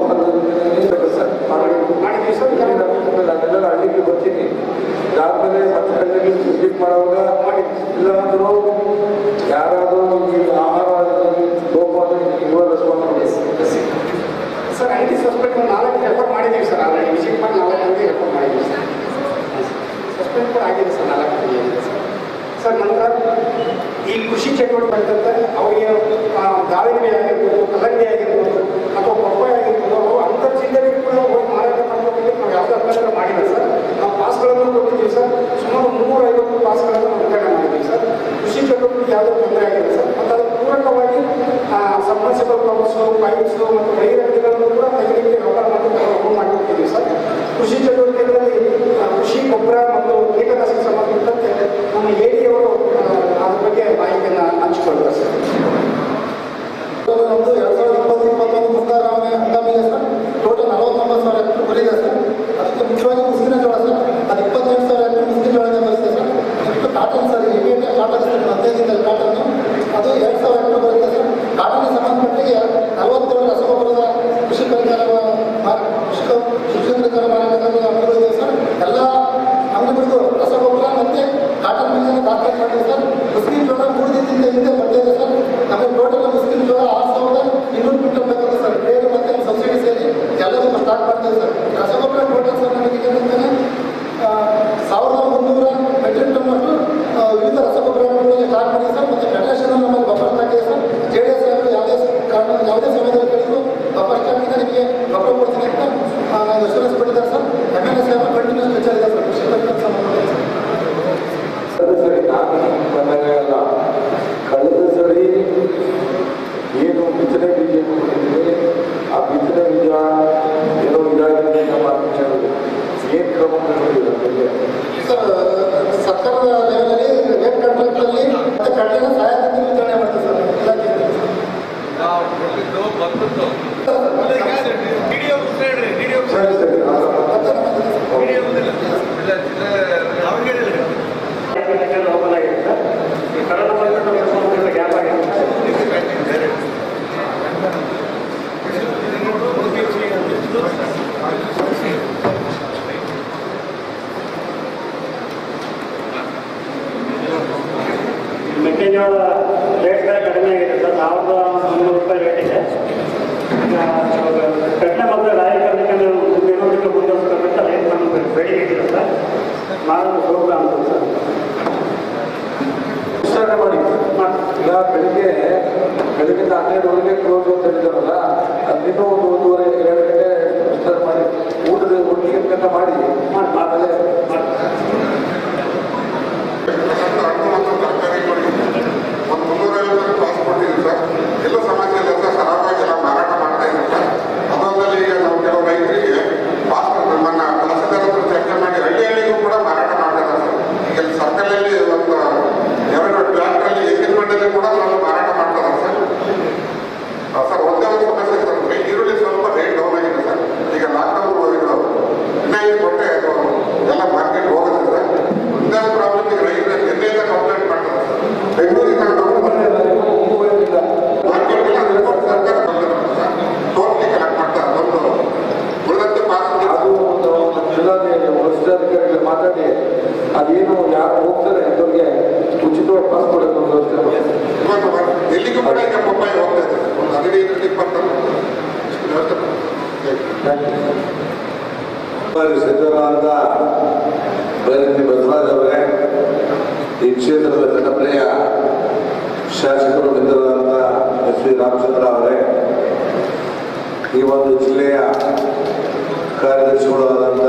ಮಾಡಿದ್ದೀವಿ ಸರ್ ನಾನೆಲ್ಲ ಹಳ್ಳಿಗೆ ಬರ್ತೀನಿ ಆದ್ಮೇಲೆ ಮತ್ತೆ ಹಳ್ಳಿಗೆ ವಿಸಿಟ್ ಮಾಡುವಾಗ ಇಲ್ಲಾಂದ್ರೂ ಯಾರಾದರೂ ಈ ಆಹಾರ ಲೋಪ ಇರುವ ರೆಸ್ಪಾನ್ಸ್ ಮಾಡಿ ಸರ್ ಐಟಿ ಸಸ್ಪೆಂಡ್ ಒಂದು ನಾಲ್ಕು ರೆಫರ್ ಮಾಡಿದ್ದೀವಿ ಸರ್ ಆಲ್ರೆಡಿ ವಿಸಿಟ್ ಮಾಡಿ ನಾಲ್ಕು ಮಂದಿ ರೆಫರ್ ಮಾಡಿದ್ದೀವಿ ಸರ್ ಸಸ್ಪೆಂಡ್ ಕೂಡ ಆಗಿದೆ ಸರ್ ನಾಲ್ಕು ಮಂದಿ ಆಗಿದೆ ಸರ್ ಸರ್ ನಂತರ ಈ ಕೃಷಿ ಚಟುವಟಿಕೆ ಬಂದಂತೆ ಅವರಿಗೆ ಆ, ದಾಳಿಂಬೆ ಆಗಿರ್ಬೋದು ಕಲ್ಲಂಗಡಿ ಆಗಿರ್ಬೋದು ಅಥವಾ ಪಪ್ಪಾಯ ಆಗಿರ್ಬೋದು ಅವು ಅಂತರ್ಜಲ ನಾವು ಹೋಗಿ ಮಾರಾಟ ಮಾಡ್ಕೊಬೇಕು ನಾವು ಯಾವುದೇ ಅಭ್ಯಂತರ ಮಾಡಿಲ್ಲ ಸರ್ ನಾವು ಪಾಸ್ಗಳನ್ನು ಕೊಟ್ಟಿದ್ದೀವಿ ಸರ್ ಸುಮಾರು ಮುನ್ನೂರೈವತ್ತು ಪಾಸ್ಗಳನ್ನು ನಾವು ವಿತರಣೆ ಮಾಡಿದ್ದೀವಿ ಸರ್ ಕೃಷಿ ಚಟುವಟಿಕೆ ಯಾವುದೇ ತೊಂದರೆ ಆಗಿಲ್ಲ ಸರ್ ಮತ್ತು ಅದಕ್ಕೆ ಪೂರಕವಾಗಿ ಸಬ್ಮರ್ಸಿಬಲ್ ಪಂಪ್ಸು ಪೈಪ್ಸು ಮತ್ತು ಬಹಿರಂಗಗಳನ್ನು ಕೂಡ ತೆಗೆಲಿಕ್ಕೆ ವ್ಯವಹಾರ ಮಾಡಿ ನಾವು ಮಾಡಿಕೊಟ್ಟಿದ್ದೀವಿ ಸರ್ ಕೃಷಿ ಚಟುವಟಿಕೆಗಳಲ್ಲಿ ಆ, ಕೃಷಿ ಗೊಬ್ಬರ ಮತ್ತು ಕೀಟನಾಶಕ ಸಂಬಂಧಪಟ್ಟಂತೆ ನಮ್ಮ ಎ ಡಿ ಅವರು ಅದ್ರ ಬಗ್ಗೆ ಮಾಹಿತಿಯನ್ನು ಹಂಚಿಕೊಳ್ತಾರೆ ಸರ್ ನಮ್ಮದು ಎರಡು ಸಾವಿರದ ಇಪ್ಪತ್ತು ಇಪ್ಪತ್ತೊಂದು ಮುಂಗಾರು ಹಂಗಾಮಿಗೆ ಸರ್ ಟೋಟಲ್ ನಲವತ್ತೊಂಬತ್ತು ಸಾವಿರ ಹೆಕ್ಟರ್ ಗುರಿದೆ ಸರ್ ಅದಕ್ಕೆ ಮುಖ್ಯವಾಗಿ ಮುಸ್ಕಿನ ಜೋಳ ಸರ್ ಅದು ಇಪ್ಪತ್ತೆಂಟು ಸಾವಿರ ಹೆಕ್ಟರ್ ಮುಸ್ಕಿನ ಜೋಳನೇ ಬರುತ್ತೆ sir next cotton sir immediate cotton sir ಹದಿನೈದು ಕಾಟನ್ ಅದು ಎರಡು ಸಾವಿರ ಹೆಕ್ಟರ್ ಬರುತ್ತೆ ಸರ್ ಕಾಟನ್ಗೆ ಸಂಬಂಧಪಟ್ಟಿಗೆ ನಲವತ್ತೇಳು ರಸಗೊಬ್ಬರದ ಕೃಷಿ ಪರಿಕರ ಮಾರ- ಕೃಷಿಕ ಕೃಷಿ ಪರಿಕರ ಮಾರಾಟದಲ್ಲಿ ಅಂಗಡಿಗಳು ಇದೆ ಸರ್ ಎಲ್ಲ ಅಂಗಡಿಗಳಿಗೂ ರಸಗೊಬ್ಬರ ಮತ್ತು ಕಾಟನ್ ಬೀಜನ ದಾಖಲೆ ಮಾಡಿದೆ ಸರ್ ಮುಸ್ಲಿಂ ಜೋಳ ಮೂರು ದಿನದಿಂದ ಹಿಂದೆ ಬಂದಿದೆ ಸರ್ ನಮಗೆ ಟೋಟಲ್ ಮುಸ್ಲಿಂ ಜೋಳ ಆರು ಸಾವಿರದ ಇನ್ನೂರು ಕ್ವಿಂಟಲ್ ಬೇಕಾಗುತ್ತೆ ಸರ್ ಬೇರೆ ಮತ್ತೆ ಸಬ್ಸಿಡಿ ಸೇರಿ ಎಲ್ಲದಕ್ಕೂ ಸ್ಟಾರ್ಟ್ ಮಾಡ್ತೇವೆ ಸರ್ ರಸಗೊಬ್ಬರ ಟೋಟಲ್ ಸರ್ ನಮಗೆ ಏನಂತಾನೆ ಸಾವಿರದ ಮುನ್ನೂರ ಮೆಟ್ರಿಕ್ ಟನ್ ಅಷ್ಟು ಆ, ವಿವಿಧ ರಸಗೊಬ್ಬರಗಳಿಗೆ ಸ್ಟಾರ್ಟ್ ಮಾಡಿದೆ ಸರ್ ಮತ್ತು ಫೆಡರೇಷನ್ ನಮ್ಮಲ್ಲಿ ಬಫರ್ ಸ್ಟಾಕ್ ಇದೆ ಸರ್ ಜೆ ಡಿ ಎಸ್ ಯಾವುದೇ ಕಾರಣ ಯಾವುದೇ ಸಮಯದಲ್ಲಿ ಕೇಳಿದ್ರು ಬಫರ್ ಸ್ಟಾಕಿಂದ ನಿಮಗೆ ಗೊಬ್ಬರ ಕೊಡ್ತೀನಿ ಅಂತ ಆ, ನಾವು ಅಶ್ಯೂರೆನ್ಸ್ ಕೊಟ್ಟಿದ್ದಾರೆ sir M L S continues ವೆಚ್ಚ ಇದೆ ಸರ್ ಕೃಷಿ ಪರಿಕರ ಸಂಬಂಧಪಟ್ಟ ಅದು ಸರಿ ನಾನು ಬಂದಾಗಲ್ಲ ಕಳೆದ ಸರಿ ಏನು ಬಿತ್ತನೆ ಬೀಜ ಕೊಟ್ಟಿದ್ದೀವಿ ಆ ಬಿತ್ತನೆ ಬೀಜ ಏನೋ ಇದಾಗಿದೆ ಅಂತ ಮಾತು ಏನು ಕ್ರಮ ತಗೊಂಡಿದ್ದೀವಿ ಅದ್ರ ಬಗ್ಗೆ ಸರ್ ಸರ್ಕಾರದ ಲೆವೆಲಲ್ಲಿ ರೇಟ್ ಕಾಂಟ್ರಾಕ್ಟಲ್ಲಿ ಮತ್ತೆ ಕಡ್ಲಿನ ಸಹಾಯಧನ ವಿತರಣೆ ಮಾಡ್ತೀವಿ ಸರ್ ಇಲಾಖೆಯಿಂದ ನಾವು ಕೊಟ್ಟಿದ್ದು ಬಂದದ್ದು ಸರಿ ಸರಿ ನಾನು ಮತ್ತೆ ನಮ್ಮ ಇಲ್ಲ ಜಿಲ್ಲೆ ಓಪನ್ ಆಗಿದೆ ಸರ್ ಈ ಕರೋನಾ ಬಂದ್ಬಿಟ್ಟು ಗ್ಯಾಪ್ ಆಗಿದೆ ಮೆಕ್ಕೆಜೋಳ ರೇಟ್ ಕಡಿಮೆ ಆಗಿದೆ ಸರ್ ಸಾವಿರದ ಮುನ್ನೂರು ರೂಪಾಯಿ ರೇಟ್ ಇದೆ ಕಡಿಮೆ ಬಂದರೆ ರಾಯಿ ಕರ್ಲಿಕ್ಕೆ ದಿನೋದಕ್ಕೆ ಮುಂದುವರಿಸಬೇಕಂತ ರೇಟ್ ನಮಗೆ ಬೇಡಿಕೆ ಇದೆ ಸರ್ ಮಾಡೋದು ಸುಲಭ ಅಂತ ಸರ್ ವಿಸ್ತರಣೆ ಮಾಡಿ ಈಗ ಬೆಳಿಗ್ಗೆ ಬೆಳಗಿನ ಹನ್ನೆರಡುವರೆಗೆ ಕ್ಲೋಸ್ ಅಂತ ಹೇಳಿದಾರಲ್ಲ ಅದಿನ್ನೂ ಒಂದು ಒಂದೂವರೆ ಎರಡು ಗಂಟೆ ವಿಸ್ತರಣೆ ಮಾಡಿ ಊಟದ ಒಟ್ಟಿಗೆ ತನಕ ಮಾಡಿ ಆಮೇಲೆ ಒಂದು ಮುನ್ನೂರೈವತ್ತು ಪಾಸ್ ಕೊಟ್ಟಿದ್ದೀವಿ ಸರ್ ಎಲ್ಲ ಸಮಸ್ಯೆ ಇಲ್ಲ ಸರ್ ಸರಾಗವಾಗಿ ಎಲ್ಲ ಮಾರಾಟ ಮಾಡ್ತಾ ಇದ್ದೀವಿ ಸರ್ ಅದೊಂದಲ್ಲಿ ಈಗ ನಾವು ಕೆಲವು ರೈತರಿಗೆ ಪಾಸ್ ನಮ್ಮನ್ನ ತಹಸೀಲ್ದಾರ್ ಹತ್ರ ಚರ್ಚೆ ಮಾಡಿ ಹಳ್ಳಿ ಹಳ್ಳಿಗೂ ಕೂಡ ಮಾರಾಟ ಮಾಡ್ತಾರೆ ಸರ್ ಈಗ ಇಲ್ಲಿ ಸರ್ಕಲಲ್ಲಿ ಒಂದು ಎರಡು ಟ್ರ್ಯಾಕ್ಟ್ರಲ್ಲಿ ಎಕ್ವಿಪ್ಮೆಂಟಲ್ಲಿ ಕೂಡ ನಾವು ಮಾರಾಟ ಮಾಡ್ತಾರೆ ಸರ್ ಆ, ಸರ್ ಒಂದೇ ಒಂದು ಸಮಸ್ಯೆ ಸರ್ ಈ ಈರುಳ್ಳಿ ಸ್ವಲ್ಪ ರೇಟ್ ಡೌನ್ ಆಗಿದೆ ಸರ್ ಈಗ ಲಾಕ್ಡೌನ್ ಇದು ವಿನಾಯಿತಿ ಕೊಟ್ಟೆ ಅದು ಎಲ್ಲ ಮಾರ್ಕೆಟ್ ಹೋಗುತ್ತೆ ಸರ್ ಒಂದೇ ಒಂದು ಪ್ರಾಬ್ಲಮ್ ಈಗ ರೈತರು ನಿನ್ನೆಯಿಂದ ಕಂಪ್ಲೇಂಟ್ ಮಾಡ್ತಾರೆ ಸರ್ ಬೆಂಗಳೂರಿಗೆ ನಾವು ಮುಂದುವರೆದಿಲ್ಲ ಮಾರ್ಕೆಟ್ ರಿಪೋರ್ಟ್ ಸರ್ಕಾರ ಟೋಟಲಿ ಕಲೆಕ್ಟ್ ಮಾಡ್ತಾರೆ ಅದೊಂದು ಉಳಿದಂತೆ ಪಾಸ್ ಅದು ಒಂದು ಜಿಲ್ಲಾಧಿಕಾರಿ ವರಿಷ್ಠಾಧಿಕಾರಿಗಳು ಮಾತಾಡಿ ಅದೇನು ಯಾರು ಹೋಗ್ತಾರೆ ಅವ್ರಿಗೆ ಉಚಿತವಾಗಿ ಪಾಸ್ ಕೊಡೋದು ಒಂದು ವ್ಯವಸ್ಥೆ ಮಾಡಿ. ಇವತ್ತು ಬರ್- ಎಲ್ಲಿಗೂ ಕೂಡ ಈಗ ಪಪ್ಪಾಯಿ ಹೋಗ್ತಾ ಇದೆ ಒಂದು ಹದಿನೈದರಿಂದ ಇಪ್ಪತ್ತು ವ್ಯವಸ್ಥೆ ಮಾಡಿ. Thank you. ಬಾರಿ ಸಿದ್ಧರಾದ ಬೈರತಿ ಬಸವರಾಜ್ ಅವರೇ ಈ ಕ್ಷೇತ್ರದ ಜನಪ್ರಿಯ ಶಾಸಕರು ಮಿತ್ರರಾದ ಎಸ್ ವಿ ರಾಮಚಂದ್ರ ಅವರೇ ಈ ಒಂದು ಜಿಲ್ಲೆಯ ಕಾರ್ಯದರ್ಶಿಗಳು ಆದಂಥ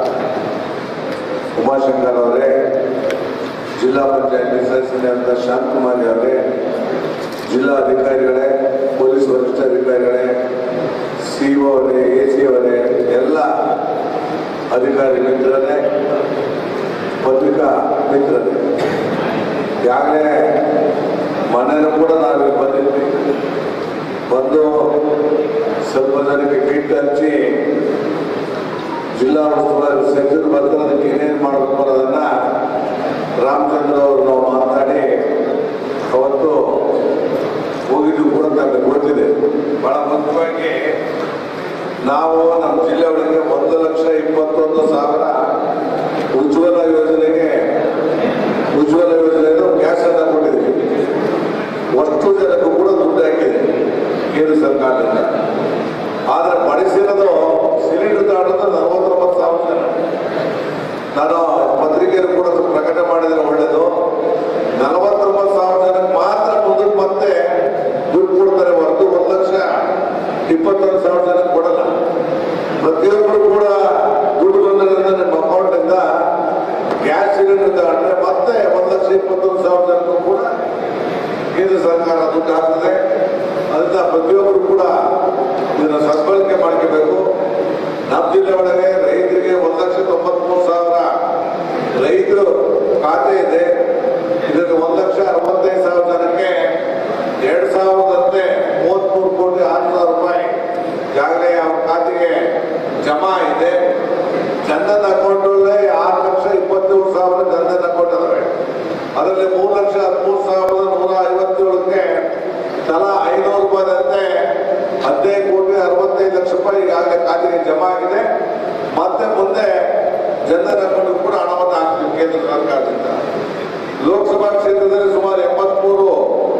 ಉಮಾಶಂಕರ್ ಅವರೇ ಜಿಲ್ಲಾ ಪಂಚಾಯತ್ ಸದಸ್ಯರಾದಂಥ ಶಾಂತಕುಮಾರಿ ಅವರೇ ಜಿಲ್ಲಾ ಅಧಿಕಾರಿಗಳೇ ಪೊಲೀಸ್ ವರಿಷ್ಠಾಧಿಕಾರಿಗಳೇ ಸಿ ಒ ಅವರೇ ಎ ಸಿ ಅವರೇ ಎಲ್ಲ ಅಧಿಕಾರಿ ಮಿತ್ರರೇ ಪತ್ರಿಕಾ ಮಿತ್ರರೇ ಈಗಾಗಲೇ ಮನೆಯೂ ಕೂಡ ನಾವಿಲ್ಲಿ ಬಂದಿದ್ವಿ ಬಂದು ಸ್ವಲ್ಪ ಜನಕ್ಕೆ ಕಿಟ್ ಹಂಚಿ ಜಿಲ್ಲಾ ಉಸ್ತುವಾರಿ ಸಚಿವರು ಬರ್ತಾರದಕ್ಕೆ ಏನೇನು ಮಾಡಬೇಕು ಅನ್ನೋದನ್ನ ರಾಮಚಂದ್ರ ಅವರು ನಾವು ಮಾತನಾಡಿ ಅವತ್ತು ಹೋಗಿದ್ದು ಕೂಡ ನಮಗೆ ಗೊತ್ತಿದೆ ಬಹಳ ಮುಖ್ಯವಾಗಿ ನಾವು ನಮ್ಮ ಜಿಲ್ಲೆ ಒಳಗೆ ಒಂದು ಲಕ್ಷ ಇಪ್ಪತ್ತೊಂದು ಸಾವಿರ ಉಜ್ವಲ ಯೋಜನೆಗೆ ಉಜ್ವಲ ಯೋಜನೆಗೆ ಗ್ಯಾಸ್ ಅನ್ನ ಕೊಟ್ಟಿದ್ದೀವಿ ಅಷ್ಟು ಜನಕ್ಕೂ ಕೂಡ ದುಡ್ಡು ಹಾಕಿದೆ ಕೇಂದ್ರ ಸರ್ಕಾರದಿಂದ ಆದ್ರೆ ಬಳಸಿರೋದು ಸಿಲಿಂಡರ್ ತಾಡೋದು ನಲವತ್ತೊಂಬತ್ತು ಸಾವಿರ ಜನ ನಾನು ಪತ್ರಿಕೆಯಲ್ಲಿ ಕೂಡ ಪ್ರಕಟ ಮಾಡಿದ್ರೆ ಒಳ್ಳೇದು ನಲವತ್ತೊಂಬತ್ತು ಸಾವಿರ ಜನಕ್ಕೆ ಮಾತ್ರ ಮುಂದಕ್ಕೆ ಮತ್ತೆ ದುಡ್ಡು ಕೊಡ್ತಾರೆ ಹೊರತು ಒಂದು ಲಕ್ಷ ಇಪ್ಪತ್ತೊಂದು ಸಾವಿರ ಜನಕ್ಕೆ ಕೊಡಲ್ಲ ಪ್ರತಿಯೊಂದು ಕೇಂದ್ರ ಸರ್ಕಾರ ದುಡ್ಡು ಹಾಕ್ತದೆ ಅದನ್ನ ಪ್ರತಿಯೊಬ್ಬರು ಕೂಡ ಇದನ್ನು ಸದ್ಬಳಕೆ ಮಾಡ್ಕೋಬೇಕು ನಮ್ಮ ಜಿಲ್ಲೆ ಒಳಗೆ ರೈತರಿಗೆ ಒಂದು ಲಕ್ಷ ತೊಂಬತ್ಮೂರು ಸಾವಿರ ರೈತರು ಖಾತೆ ಇದೆ ಇದಕ್ಕೆ ಒಂದು ಲಕ್ಷ ಅರವತ್ತೈದು ಸಾವಿರ ಜನಕ್ಕೆ ಎರಡು ಸಾವಿರದಂತೆ ಮೂವತ್ಮೂರು ಕೋಟಿ ಆರು ಸಾವಿರ ರೂಪಾಯಿ ಈಗಾಗಲೇ ಅವ್ರ ಖಾತೆಗೆ ಜಮಾ ಇದೆ ಜನಧನ್ ಅಕೌಂಟಲ್ಲೇ ಆರು ಲಕ್ಷ ಇಪ್ಪತ್ತೇಳು ಸಾವಿರ ಜನಧನ್ ಅಕೌಂಟ್ ಅದಾವೆ ಅದರಲ್ಲಿ ಮೂರು ಲಕ್ಷ ಹದಿಮೂರು ಸಾವಿರದ ನೂರ ಐವತ್ತೇಳಕ್ಕೆ ತಲಾ ಐನೂರು ರೂಪಾಯಿದಂತೆ ಹದಿನೈದು ಕೋಟಿ ಅರವತ್ತೈದು ಲಕ್ಷ ರೂಪಾಯಿ ಈಗಾಗಲೇ ಖಾತೆಗೆ ಜಮಾ ಆಗಿದೆ ಮತ್ತೆ ಮುಂದೆ ಜನಧನ್ ಅಕೌಂಟ್ ಕೂಡ ಹಣವನ್ನು ಹಾಕ್ತೀವಿ ಕೇಂದ್ರ ಸರ್ಕಾರದಿಂದ ಲೋಕಸಭಾ ಕ್ಷೇತ್ರದಲ್ಲಿ ಸುಮಾರು ಎಂಬತ್ಮೂರು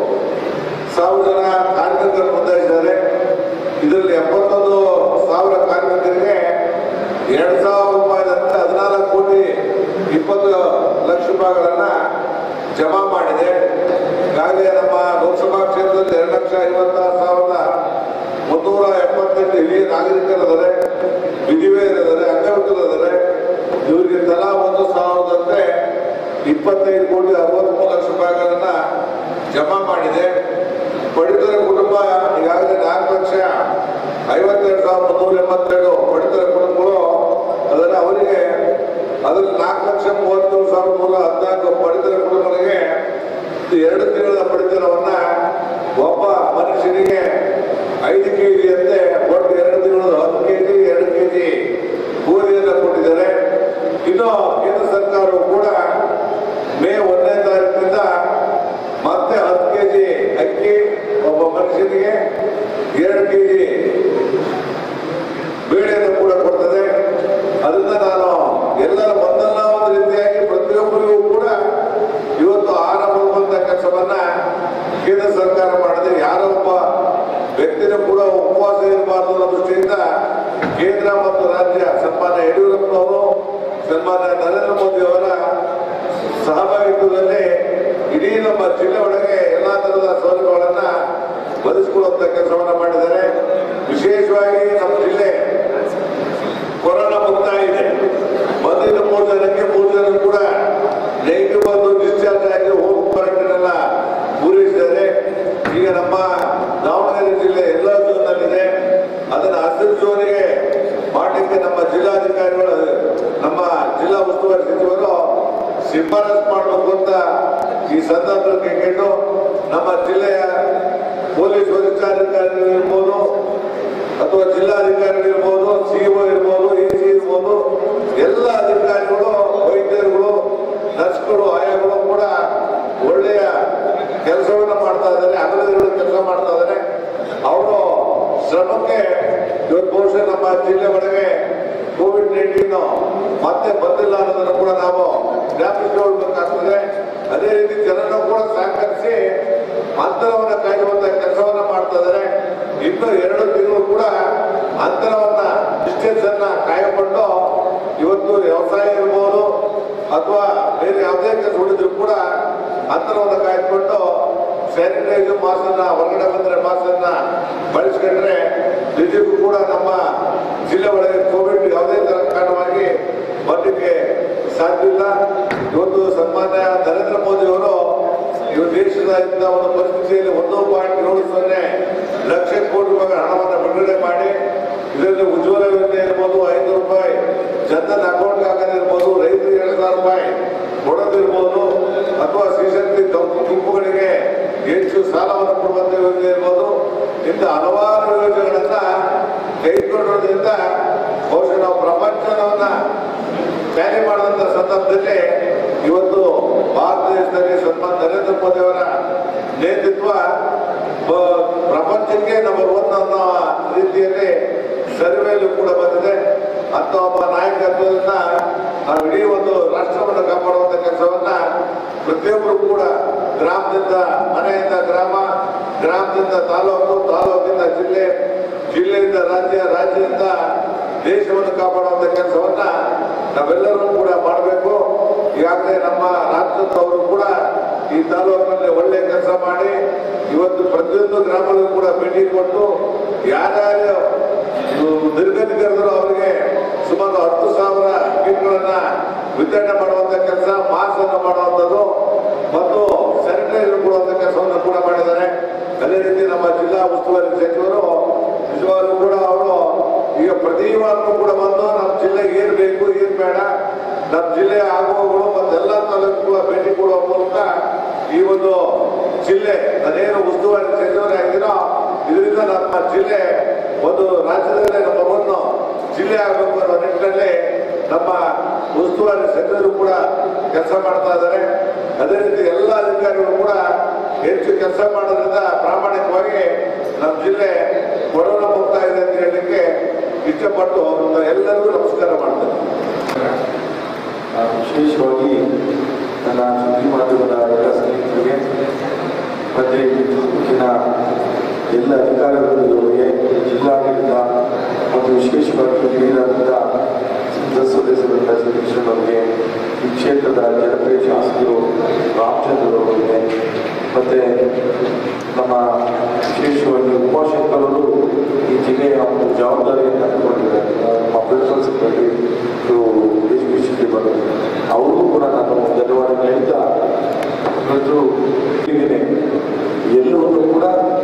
ಸಾವಿರ ಜನ ಕಾರ್ಮಿಕರು ನೋಂದಾಯಿಸಿದ್ದಾರೆ ಇದರಲ್ಲಿ ಎಪ್ಪತ್ತೊಂದು ಸಾವಿರ ಕಾರ್ಮಿಕರಿಗೆ ಎರಡು ಸಾವಿರ ರೂಪಾಯಿದಂತೆ ಹದಿನಾಲ್ಕು ಕೋಟಿ ಇಪ್ಪತ್ತು ಲಕ್ಷ ರೂಪಾಯಿಗಳನ್ನ ಜಮಾ ಮಾಡಿದೆ ಈಗಾಗಲೇ ನಮ್ಮ ಲೋಕಸಭಾ ಕ್ಷೇತ್ರದಲ್ಲಿ ಎರಡು ಲಕ್ಷ ಐವತ್ತಾರು ಸಾವಿರದ ಮುನ್ನೂರ ಎಪ್ಪತ್ತೆಂಟು ಹಿರಿಯ ನಾಗರಿಕರಿದ್ದಾರೆ ವಿಧಿವೇರಿದ್ದಾರೆ ಅಂಗವಿಕಲರಿದ್ದಾರೆ ಇವರಿಗೆ ತಲಾ ಒಂದು ಸಾವಿರದಂತೆ ಇಪ್ಪತ್ತೈದು ಕೋಟಿ ಅರವತ್ಮೂರು ಲಕ್ಷ ರೂಪಾಯಿಗಳನ್ನ ಜಮಾ ಮಾಡಿದೆ ಪಡಿತರ ಕುಟುಂಬ ಈಗಾಗಲೇ ನಾಲ್ಕು ಲಕ್ಷ ಐವತ್ತೆರಡು ಸಾವಿರದ ಮುನ್ನೂರ ಎಂಬತ್ತೆರಡು ಪಡಿತರ ಕುಟುಂಬಗಳು ಅದರ ಅವರಿಗೆ ಅದರಲ್ಲಿ ನಾಲ್ಕು ಲಕ್ಷ ಮೂವತ್ತೇಳು ಸಾವಿರದ ನೂರ ಹದಿನಾಲ್ಕು ಪಡಿತರ ಕುಟುಂಬಗಳಿಗೆ ಎರಡು ತಿಂಗಳ ಪಡಿತರವನ್ನ ಒಬ್ಬ ಮನುಷ್ಯನಿಗೆ ಐದು ಕೆ ಜಿ ಅಂತೆ ಒಟ್ಟು ಎರಡು ತಿಂಗಳು ಹತ್ತು ಕೆ ಜಿ ಎರಡು ಕೆ ಜಿ ಕೂಲಿಯನ್ನು ಕೊಟ್ಟಿದ್ದಾರೆ ಇನ್ನು ಕೇಂದ್ರ ಸರ್ಕಾರವು ಕೂಡ ಮೇ ಒಂದನೇ ತಾರೀಕಿನಿಂದ ಮತ್ತೆ ಹತ್ತು ಕೆ ಜಿ ಅಕ್ಕಿ ಒಬ್ಬ ಮನುಷ್ಯನಿಗೆ ಎರಡು ಕೆ ಜಿ ಬೇಳೆಯನ್ನು ಕೂಡ ಕೊಡ್ತದೆ ಅದರಿಂದ ನಾನು ಎಲ್ಲರ ಒಂದಲ್ಲ ಒಂದು ರೀತಿಯಾಗಿ ಪ್ರತಿಯೊಬ್ಬರಿಗೂ ಕೂಡ ಇವತ್ತು ಆಹಾರ ಕೊಡುವಂತ ಕೆಲಸವನ್ನ ಕೇಂದ್ರ ಸರ್ಕಾರ ಮಾಡಿದೆ ಯಾರೋ ಒಬ್ಬ ವ್ಯಕ್ತಿನೂ ಕೂಡ ಉಪವಾಸ ಇರಬಾರ್ದು ಅನ್ನೋ ದೃಷ್ಟಿಯಿಂದ ಕೇಂದ್ರ ಮತ್ತು ರಾಜ್ಯ ಸನ್ಮಾನ್ಯ ಯಡಿಯೂರಪ್ಪನವರು ಸನ್ಮಾನ್ಯ ನರೇಂದ್ರ ಮೋದಿ ಅವರ ಸಹಭಾಗಿತ್ವದಲ್ಲಿ ಇಡೀ ನಮ್ಮ ಜಿಲ್ಲೆ ಒಳಗೆ ಎಲ್ಲಾ ತರಹದ ಸೌಲಭ್ಯಗಳನ್ನ ಒದಗಿಸಿಕೊಡುವಂತ ಕೆಲಸವನ್ನ ಮಾಡಿದ್ದಾರೆ ವಿಶೇಷವಾಗಿ ನಮ್ಮ ಜಿಲ್ಲೆ ಕೊರೋನಾ ಮುಕ್ತ ಇದೆ ಬಂದಿದ್ದ ಮೂರು ಜನಕ್ಕೆ ಮೂರು ಜನ ಕೂಡ ನೆಗೆಟಿವ್ ಬಂದು ಡಿಸ್ಚಾರ್ಜ್ ಆಗಿ ಹೋಮ್ ಕ್ವಾರಂಟೈನ್ ಎಲ್ಲ ಪೂರೈಸಿದ್ದಾರೆ ಈಗ ನಮ್ಮ ದಾವಣಗೆರೆ ಜಿಲ್ಲೆ ಎಲ್ಲ ಝೋನ್ನಲ್ಲಿದೆ ಅದನ್ನ ಹಸಿರು ಝೋನಿಗೆ ಮಾಡಲಿಕ್ಕೆ ನಮ್ಮ ಜಿಲ್ಲಾಧಿಕಾರಿಗಳು ನಮ್ಮ ಜಿಲ್ಲಾ ಉಸ್ತುವಾರಿ ಸಚಿವರು ಶಿಫಾರಸ್ ಮಾಡಬೇಕು ಅಂತ ಈ ಸಂದರ್ಭದಲ್ಲಿ ಕೈಗೊಂಡು ನಮ್ಮ ಜಿಲ್ಲೆಯ ಪೊಲೀಸ್ ವರಿಷ್ಠಾಧಿಕಾರಿಗಳು ಇರ್ಬೋದು ಅಥವಾ ಜಿಲ್ಲಾಧಿಕಾರಿಗಳಿರ್ಬೋದು ಸಿಇಒ ಇರ್ಬೋದು ಎ ಸಿ ಇರ್ಬೋದು ಎಲ್ಲ ಅಧಿಕಾರಿಗಳು ವೈದ್ಯರುಗಳು ನರ್ಸ್ಗಳು ಆಯಾಗಳು ಕೂಡ ಒಳ್ಳೆಯ ಕೆಲಸವನ್ನ ಮಾಡ್ತಾ ಇದ್ದಾರೆ ಹಗಲಿರುಳು ಕೆಲಸ ಮಾಡ್ತಾ ಇದ್ದಾರೆ ಅವರು ಶ್ರಮಕ್ಕೆ ಇವತ್ತು ಬಹುಶಃ ನಮ್ಮ ಜಿಲ್ಲೆ ಒಳಗೆ ಕೋವಿಡ್ ನೈನ್ಟೀನ್ ಮತ್ತೆ ಬಂದಿಲ್ಲ ಅನ್ನೋದನ್ನು ಕೂಡ ನಾವು ಜ್ಞಾಪಿಸಿಕೊಳ್ಬೇಕಾಗ್ತದೆ ಅದೇ ರೀತಿ ಜನರನ್ನು ಕೂಡ ಸಹಕರಿಸಿ ಅಂತರವನ್ನ ಕಾಯುವಂತ ಕೆಲಸವನ್ನ ಮಾಡ್ತಾ ಇದ್ದಾರೆ ಇನ್ನು ಎರಡು ತಿಂಗಳು ಕೂಡ ಅಂತರವನ್ನ ಡಿಸ್ಟೆನ್ಸ್ ಅನ್ನ ಕಾಯ್ಕೊಂಡು ಇವತ್ತು ವ್ಯವಸಾಯ ಇರ್ಬೋದು ಅಥವಾ ಬೇರೆ ಯಾವುದೇ ಕೆಲಸ ಉಳಿದ್ರು ಕೂಡ ಅಂತರವನ್ನು ಕಾಯ್ದುಕೊಂಡು ಸ್ಯಾನಿಟೈಸರ್ ಮಾಸ್ಕನ್ನ ಹೊರಗಡೆ ಬಂದ್ರೆ ಮಾಸ್ಕನ್ನ ಬಳಸ್ಕೊಂಡ್ರೆ ನಿಜಕ್ಕೂ ಕೂಡ ನಮ್ಮ ಜಿಲ್ಲೆ ಒಳಗೆ ಕೋವಿಡ್ ಯಾವುದೇ ತರ ಕಾರಣವಾಗಿ ಬರಲಿಕ್ಕೆ ಸಾಧ್ಯ ಇಲ್ಲ ಇವತ್ತು ಸನ್ಮಾನ್ಯ ನರೇಂದ್ರ ಮೋದಿ ಅವರು ಇವು ದೇಶದ ಇಂಥ ಒಂದು ಪರಿಸ್ಥಿತಿಯಲ್ಲಿ ಒಂದು ಪಾಯಿಂಟ್ ಏಳು ಸೊನ್ನೆ ಲಕ್ಷ ಕೋಟಿ ರೂಪಾಯಿ ಹಣವನ್ನು ಬಿಡುಗಡೆ ಮಾಡಿ ಇದರಲ್ಲಿ ಉಜ್ವಲ ಯೋಜನೆ ಇರ್ಬೋದು ಐದು ರೂಪಾಯಿ ಜನಧನ್ ಅಕೌಂಟ್ ಹಾಕೋದಿರ್ಬೋದು ರೈತರಿಗೆ ಎರಡು ಸಾವಿರ ರೂಪಾಯಿ ಕೊಡೋದಿರ್ಬೋದು ಅಥವಾ ಶ್ರೀಶಕ್ತಿ ಕಂಪು ಗುಂಪುಗಳಿಗೆ ಹೆಚ್ಚು ಸಾಲವನ್ನು ಕೊಡುವಂತ ಯೋಜನೆ ಇರ್ಬೋದು ಇಂಥ ಹಲವಾರು ಯೋಜನೆಗಳನ್ನ ಕೈಗೊಂಡಿರೋದ್ರಿಂದ ಬಹುಶಃ ನಾವು ಪ್ರಪಂಚವನ್ನ ಕ್ಯಾರಿ ಮಾಡಿದಂಥ ಸಂದರ್ಭದಲ್ಲಿ ಇವತ್ತು ಭಾರತ ದೇಶದಲ್ಲಿ ಸನ್ಮಾನ್ ನರೇಂದ್ರ ಮೋದಿ ಅವರ ನೇತೃತ್ವ ಬ- ಪ್ರಪಂಚಕ್ಕೆ ನಂಬರ್ ಒನ್ ಅನ್ನೋ ರೀತಿಯಲ್ಲಿ ಸರ್ವೆಯಲ್ಲೂ ಕೂಡ ಬಂದಿದೆ ಅಂತ ಒಬ್ಬ ನಾಯಕತ್ವದಿಂದ ನಾವು ಇಡೀ ಒಂದು ರಾಷ್ಟ್ರವನ್ನು ಕಾಪಾಡುವಂತ ಕೆಲಸವನ್ನ ಪ್ರತಿಯೊಬ್ಬರು ಕೂಡ ಗ್ರಾಮದಿಂದ ಮನೆಯಿಂದ ಗ್ರಾಮ ಗ್ರಾಮದಿಂದ ತಾಲೂಕು ತಾಲೂಕಿಂದ ಜಿಲ್ಲೆ ಜಿಲ್ಲೆಯಿಂದ ರಾಜ್ಯ ರಾಜ್ಯದಿಂದ ದೇಶವನ್ನು ಕಾಪಾಡುವಂತ ಕೆಲಸವನ್ನ ನಾವೆಲ್ಲರೂ ಕೂಡ ಮಾಡಬೇಕು ಈಗಾಗಲೇ ನಮ್ಮ ರಾಜ್ಯದವರು ಕೂಡ ಈ ತಾಲೂಕಿನಲ್ಲಿ ಒಳ್ಳೆ ಕೆಲಸ ಮಾಡಿ ಇವತ್ತು ಪ್ರತಿಯೊಂದು ಗ್ರಾಮಗಳಿಗೂ ಕೂಡ ಭೇಟಿ ಕೊಟ್ಟು ಯಾರ್ಯಾರು ನಿರ್ಗತಿಕರಿದ್ರು ಅವರಿಗೆ ಸುಮಾರು ಹತ್ತು ಸಾವಿರ ಕಿಟ್ಗಳನ್ನ ವಿತರಣೆ ಮಾಡುವಂತ ಕೆಲಸ ಮಾಸ್ಕ್ ಅನ್ನು ಮಾಡುವಂಥದ್ದು ಮತ್ತು ಸ್ಯಾನಿಟೈಸರ್ ಕೊಡುವಂತ ಕೆಲಸವನ್ನು ಕೂಡ ಮಾಡಿ ಜಿಲ್ಲಾ ಉಸ್ತುವಾರಿ ಸಚಿವರು ನಿಜವಾಗ್ಲೂ ಕೂಡ ಅವರು ಈಗ ಪ್ರತಿ ವಾರನೂ ಕೂಡ ಬಂದು ನಮ್ಮ ಜಿಲ್ಲೆಗೆ ಏನು ಬೇಕು ಏನು ಬೇಡ ನಮ್ಮ ಜಿಲ್ಲೆಯ ಆಗುವಗಳು ಮತ್ತೆಲ್ಲ ತಾಲೂಕು ಭೇಟಿ ಕೊಡುವ ಮೂಲಕ ಈ ಒಂದು ಜಿಲ್ಲೆ ಅದೇನು ಉಸ್ತುವಾರಿ ಸಚಿವರಾಗಿರೋ ಇದರಿಂದ ನಮ್ಮ ಜಿಲ್ಲೆ ಒಂದು ರಾಜ್ಯದಲ್ಲೇ ನಂಬರ್ ಒನ್ ಜಿಲ್ಲೆ ಆಗಬೇಕು ಅನ್ನೋ ನಿಟ್ಟಿನಲ್ಲಿ ನಮ್ಮ ಉಸ್ತುವಾರಿ ಸಚಿವರು ಕೂಡ ಕೆಲಸ ಮಾಡ್ತಾ ಇದ್ದಾರೆ ಅದೇ ರೀತಿ ಎಲ್ಲ ಅಧಿಕಾರಿಗಳು ಕೂಡ ಹೆಚ್ಚು ಕೆಲಸ ಮಾಡೋದ್ರಿಂದ ಪ್ರಾಮಾಣಿಕವಾಗಿ ನಮ್ಮ ಜಿಲ್ಲೆ ಕೊರೋನಾ ಮುಕ್ತ ಇದೆ ಅಂತ ಹೇಳಲಿಕ್ಕೆ ಇಷ್ಟಪಟ್ಟು ಎಲ್ಲರಿಗೂ ನಮಸ್ಕಾರ ಮಾಡ್ತೇನೆ ಆ, ವಿಶೇಷವಾಗಿ ನನ್ನ ಸುದ್ದಿ ಮಾಧ್ಯಮದ ಎಲ್ಲ ಸ್ನೇಹಿತರಿಗೆ ಮತ್ತು ತಾಲೂಕಿನ ಎಲ್ಲ ಅಧಿಕಾರಿಗಳಿಗೆ ಜಿಲ್ಲಾಡಳಿತ ಮತ್ತು ವಿಶೇಷವಾಗಿ ಹಿರಿಯರಾದಂಥ ಸಂಸತ್ ಸದಸ್ಯರಾದ ಸತೀಶ್ವರವರಿಗೆ ಈ ಕ್ಷೇತ್ರದ ಜನಪ್ರಿಯ ಶಾಸಕರು ರಾಮಚಂದ್ರ ಅವರಿಗೆ ಮತ್ತು ನಮ್ಮ ವಿಶೇಷವಾಗಿ ಉಪಶೇಖರರು ಈ ಜಿಲ್ಲೆಯ ಒಂದು ಜವಾಬ್ದಾರಿಯನ್ನು ತಗೊಂಡಿದ್ದಾರೆ ನಮ್ಮ ಪ್ರಿನ್ಸಿಪಲ್ ಸೆಕ್ರೆಟರಿ ಎಜುಕೇಷನ್ಗೆ ಬಂದರು ಅವ್ರಿಗೂ ಕೂಡ ನಾನು ಧನ್ಯವಾದ ಹೇಳ್ತಾ ಇವತ್ತು ಹೀಗೇನೆ ಎಲ್ಲವನ್ನು ಕೂಡ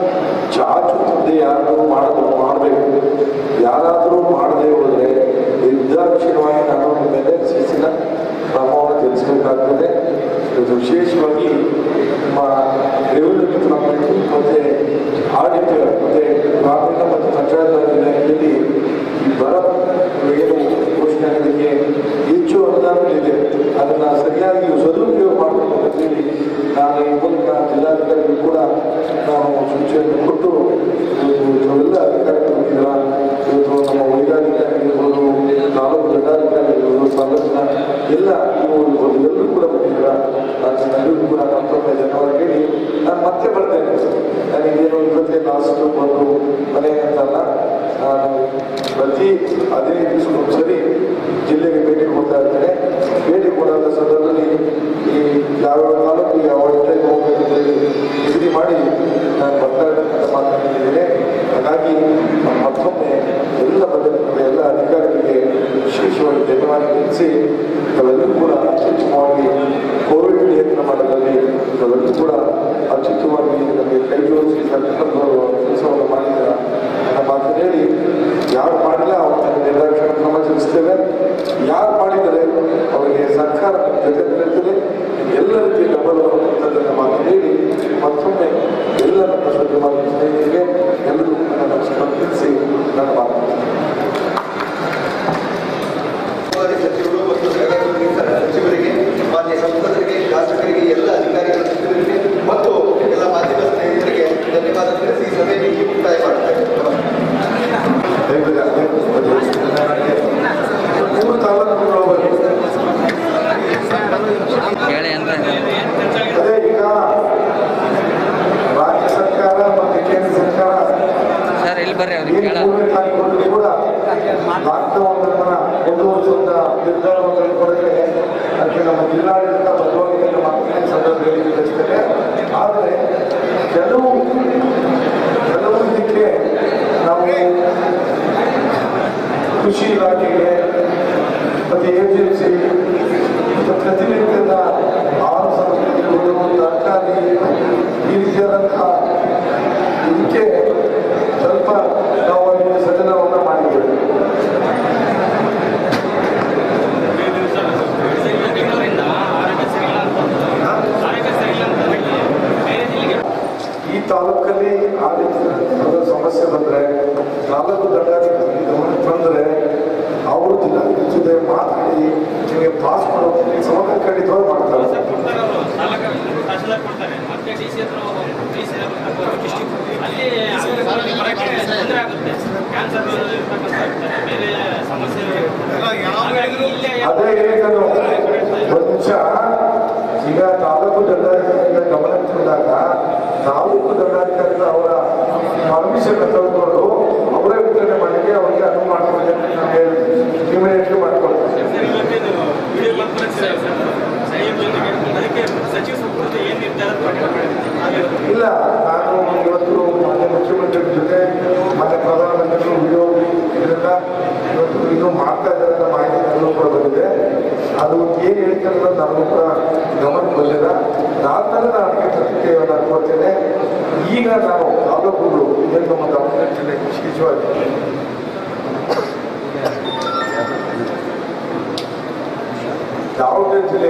ಚಾಚು ತಪ್ಪದೆ ಯಾರು ಮಾಡೋದು ಮಾಡಬೇಕು ಯಾರಾದರೂ ಮಾಡದೆ ಹೋದರೆ ನಿರ್ದಾಕ್ಷಿಣ್ಯವಾಗಿ ನಾನು ನಿಮ್ಮ ಮೇಲೆ ಶಿಸ್ತಿನ ಕ್ರಮವನ್ನು ತಿಳಿಸಬೇಕಾಗ್ತದೆ ಇದು ವಿಶೇಷವಾಗಿ ನಮ್ಮ ರೆವಿನ್ಯೂ ಡಿಪಾರ್ಟ್ಮೆಂಟ್ ಮತ್ತು ಆಡಳಿತ ಮತ್ತು ಗ್ರಾಮೀಣ ಮತ್ತು ಪಂಚಾಯತ್ ರಾಜ್ ಇಲಾಖೆಯಲ್ಲಿ ಈ ಬರ ಏನು ಘೋಷಣೆ ಆಗಲಿಕ್ಕೆ ಹೆಚ್ಚು ಅನುದಾನಗಳಿದೆ ಅದನ್ನು ಸರಿಯಾಗಿ ಸದುಪಯೋಗ ಮಾಡಬೇಕು ಅಂತೇಳಿ ನಾನು ಈ ಮೂಲಕ ಜಿಲ್ಲಾಧಿಕಾರಿಗಳು ಕೂಡ ನಾವು ಸೂಚನೆ ಕೊಟ್ಟು ಇವತ್ತು ನಾವೆಲ್ಲ ಅಧಿಕಾರಿಗಳು ಬಂದಿದ್ದೀರ ಇವತ್ತು ನಮ್ಮ ವೈದ್ಯಾಧಿಕಾರಿಗಳಿರ್ಬೋದು ತಾಲೂಕು ದಂಡಾಧಿಕಾರಿಗಳಿರ್ಬೋದು ತಾಲೂಕಿನ ಎಲ್ಲ ಇವು ಎಲ್ಲರೂ ಕೂಡ ಬಂದಿದ್ದೀರ ನಾನು ಎಲ್ಲರಿಗೂ ಕೂಡ ಮತ್ತೊಮ್ಮೆ ಧನ್ಯವಾದ ಹೇಳಿ ನಾನು ಮತ್ತೆ ಬರ್ತೇನೆ ನನಗೇನು ಇವತ್ತೇ ಲಾಸ್ಟ್ ಬಂದು ಮನೆ ಅಂತಲ್ಲ ನಾನು ಪ್ರತಿ ಹದಿನೈದು ದಿವಸಕ್ಕೊಂದು ಸರಿ ಜಿಲ್ಲೆಗೆ ಭೇಟಿ ಕೊಡ್ತಾ ಇರ್ತೇನೆ ಭೇಟಿ ಕೊಡೋದ ಸಂದರ್ಭದಲ್ಲಿ ಈ ಯಾವ ತಾಲೂಕು ಯಾವ ಟೈಮ್ ಹೋಗ್ಬೇಕು ಅಂತೇಳಿ ನಿಗದಿ ಮಾಡಿ ನಾನು ಬರ್ತಾ ಇರ್ತಕ್ಕಂಥ ಮಾತನಾಡಿದ್ದೇನೆ ಹಾಗಾಗಿ ಮತ್ತೊಮ್ಮೆ ಎಲ್ಲ ಬಂದಿರ್ತಕ್ಕಂಥ ಎಲ್ಲ ಅಧಿಕಾರಿಗಳಿಗೆ ವಿಶೇಷವಾಗಿ ಧನ್ಯವಾದ ತಿಳಿಸಿ ತಾವೆಲ್ಲರೂ ಕೂಡ ಅತ್ಯುತ್ತಮವಾಗಿ ಕೋವಿಡ್ ನಿಯಂತ್ರಣ ಮಾಡೋದ್ರಲ್ಲಿ ತಾವೆಲ್ಲರೂ ಕೂಡ ಅತ್ಯುತ್ತಮವಾಗಿ ನಮಗೆ ಕೈ ಜೋಡಿಸಿ ಕೆಲಸವನ್ನು ಮಾಡಿದ್ದೀರ ಅನ್ನೋ ಮಾತನ್ನು ಹೇಳಿ ಯಾರು ಮಾಡಿಲ್ಲ ಅವ್ರನ್ನ ನಿರ್ದಾಕ್ಷಿಣ ಕ್ರಮ ಜರುಗಿಸ್ತೇವೆ ಯಾರು ಮಾಡಿದರೆ ಅವರಿಗೆ ಸರ್ಕಾರ ಜೊತೆ ನಿಲ್ತದೆ ಎಲ್ಲ ರೀತಿಯ ಬೆಂಬಲವನ್ನು ಕೊಡ್ತದೆ ಅನ್ನೋ ಮಾತನ್ನು ಹೇಳಿ ಮತ್ತೊಮ್ಮೆ ಎಲ್ಲ ನನ್ನ ಸುದ್ದಿಮಾನ ಸ್ನೇಹಿತರಿಗೆ ಎಲ್ಲರಿಗೂ ನನ್ನ ನಮಸ್ಕಾರ ತಿಳಿಸಿ ನನ್ನ ಮಾತು ಉಸ್ತುವಾರಿ ಸಚಿವರು ಮತ್ತು ನಗರಾಭಿವೃದ್ಧಿ ಸಚಿವರಿಗೆ ಮಾನ್ಯ ಸಂಸದರಿಗೆ ಶಾಸಕರಿಗೆ ಎಲ್ಲ ಅಧಿಕಾರಿಗಳ ಸಚಿವರಿಗೆ ಮತ್ತು ಎಲ್ಲ ಮಾಧ್ಯಮ ಸ್ನೇಹಿತರಿಗೆ ಧನ್ಯವಾದ ತಿಳಿಸಿ ಈ ಸಭೆಯನ್ನು ಇಲ್ಲಿ ಮುಕ್ತಾಯ ಮಾಡ್ತಾರೆ ಮೂರು ತಾಲೂಕುಗಳು ಹೇಳಿ ಅಂದ್ರೆ ಅದೇ ಈಗ ರಾಜ್ಯ ಸರ್ಕಾರ ಮತ್ತು ಕೇಂದ್ರ ಸರ್ಕಾರ ಸರ್ ಇಲ್ಲಿ ಬರ್ರಿ ಅವ್ರಿಗೆ ಏನು ಕೇಳ ಮೂರನೇ ತಾರೀಕು ಕೂಡ ಲಾಕ್ಡೌನ್ ಅನ್ನ ಮುಂದುವರಿಸುವಂತ ನಿರ್ಧಾರವನ್ನು ತೆಗೆದುಕೊಂಡ್ರೆ ಅದಕ್ಕೆ ನಮ್ಮ ಜಿಲ್ಲಾಡಳಿತ ಬದ್ಧವಾಗಿ ನಮ್ಮ ಮಾತುಕತೆ ಸಂದರ್ಭದಲ್ಲಿ ತಿಳಿಸ್ತೇನೆ ಆದರೆ ಕೆಲವು ಕೆಲವು ಇದಕ್ಕೆ ನಾವು ಕೃಷಿ ಇಲಾಖೆಗೆ ಮತ್ತು ಏಜೆನ್ಸಿ ಮತ್ತು ಪ್ರತಿನಿತ್ಯದ ಆಹಾರ ಸಂಸ್ಕೃತಿಗಳು ತರಕಾರಿ ಈ ರೀತಿಯಾದಂತಹ ಇದಕ್ಕೆ ಸ್ವಲ್ಪ ನಾವು ಅಲ್ಲಿ ಸದನವನ್ನು ಮಾಡಿದ್ದೇವೆ ಈ ತಾಲೂಕಲ್ಲಿ ಆ ರೀತಿ ಏನಾದ್ರು ಸಮಸ್ಯೆ ಬಂದರೆ ತಾಲೂಕು ದಂಡಾಧಿಕಾರಿ ಗಮನಕ್ಕೆ ಬಂದರೆ ಅವರು ಜಿಲ್ಲಾಧಿಕಾರಿ ಜೊತೆ ಮಾತಾಡಿ ನಿಮಗೆ ಪಾಸ್ ಮಾಡೋದಕ್ಕೆ ಸಮಗ್ರ ಖಂಡಿತವಾಗಿ ಮಾಡ್ತಾರೆ ತಹಸೀಲ್ದಾರ್ ಕೊಡ್ತಾರೆ ಮತ್ತೆ ಡಿ ಸಿ ಹತ್ರ ಡಿ ಸಿ ಅಲ್ಲಿ ಬರಕ್ಕೆ ತೊಂದರೆ ಆಗುತ್ತೆ ಕ್ಯಾನ್ಸರ್ ಇರ್ತಕ್ಕಂಥ ಇರ್ತಾರೆ ಬೇರೆ ಸಮಸ್ಯೆ ಹಾಗಾಗಿ ಇಲ್ಲೇ ಅದೇ ಹೇಳಿದ್ರು ಒಂದು ನಿಮಿಷ ಈಗ ತಾಲೂಕು ದಂಡಾಧಿಕಾರಿಗಳ ಗಮನಕ್ಕೆ ಬಂದಾಗ ತಾಲೂಕು ದಂಡಾಧಿಕಾರಿಗಳು ಅವರ ಪರ್ಮಿಷನ್ ತೆಗೆದುಕೊಂಡು ಅವರೇ ವಿತರಣೆ ಮಾಡಲಿಕ್ಕೆ ಅವರಿಗೆ ಅನುವು ಮಾಡ್ಕೊಳ್ಳಿ ಅಂತ ನಾವು ಹೇಳಿದ್ವಿ ಇಮಿಡಿಯೇಟ್ಲಿ ಮಾಡ್ಕೊಳ್ತೀವಿ ಇವತ್ತೇನು ವಿಡಿಯೋ ಕಾನ್ಫರೆನ್ಸ್ ಇದೆ ಸರ್ ಸಾಹೇಬ್ ಜೊತೆಗೆ ಅದಕ್ಕೆ ಸಚಿವ ಸಂಪುಟದ ಏನು ನಿರ್ಧಾರ ತಗೊಂಡಿದ್ದಾರೆ ಇಲ್ಲ ನಾನು ಇವತ್ತು ಮಾನ್ಯ ಮುಖ್ಯಮಂತ್ರಿ ಜೊತೆ ಮಾನ್ಯ ಪ್ರಧಾನಮಂತ್ರಿಗಳು ವಿಡಿಯೋ ಇದರಿಂದ ಇವತ್ತು ಇನ್ನೂ ಮಾಡ್ತಾ ಇದ್ದಾರೆ ಅನ್ನೋ ಮಾಹಿತಿ ನನಗೂ ಕೂಡ ಬಂದಿದೆ ಅದು ಏನು ಹೇಳ್ತಾರೆ ಅನ್ನೋದು ನನಗೂ ಕೂಡ ಗಮನಕ್ಕೆ ಬಂದಿಲ್ಲ ಅದಾದ್ಮೇಲೆ ನಾನು ಅದಕ್ಕೆ ಪ್ರತಿಕ್ರಿಯೆಯನ್ನು ಕೊಡ್ತೇನೆ ಈಗ ನಾವು ತಾಲೂಕುಗಳು ಏನು ನಮ್ಮ ದಾವಣಗೆರೆ ಜಿಲ್ಲೆ ವಿಶೇಷವಾಗಿ ದಾವಣಗೆರೆ ಜಿಲ್ಲೆ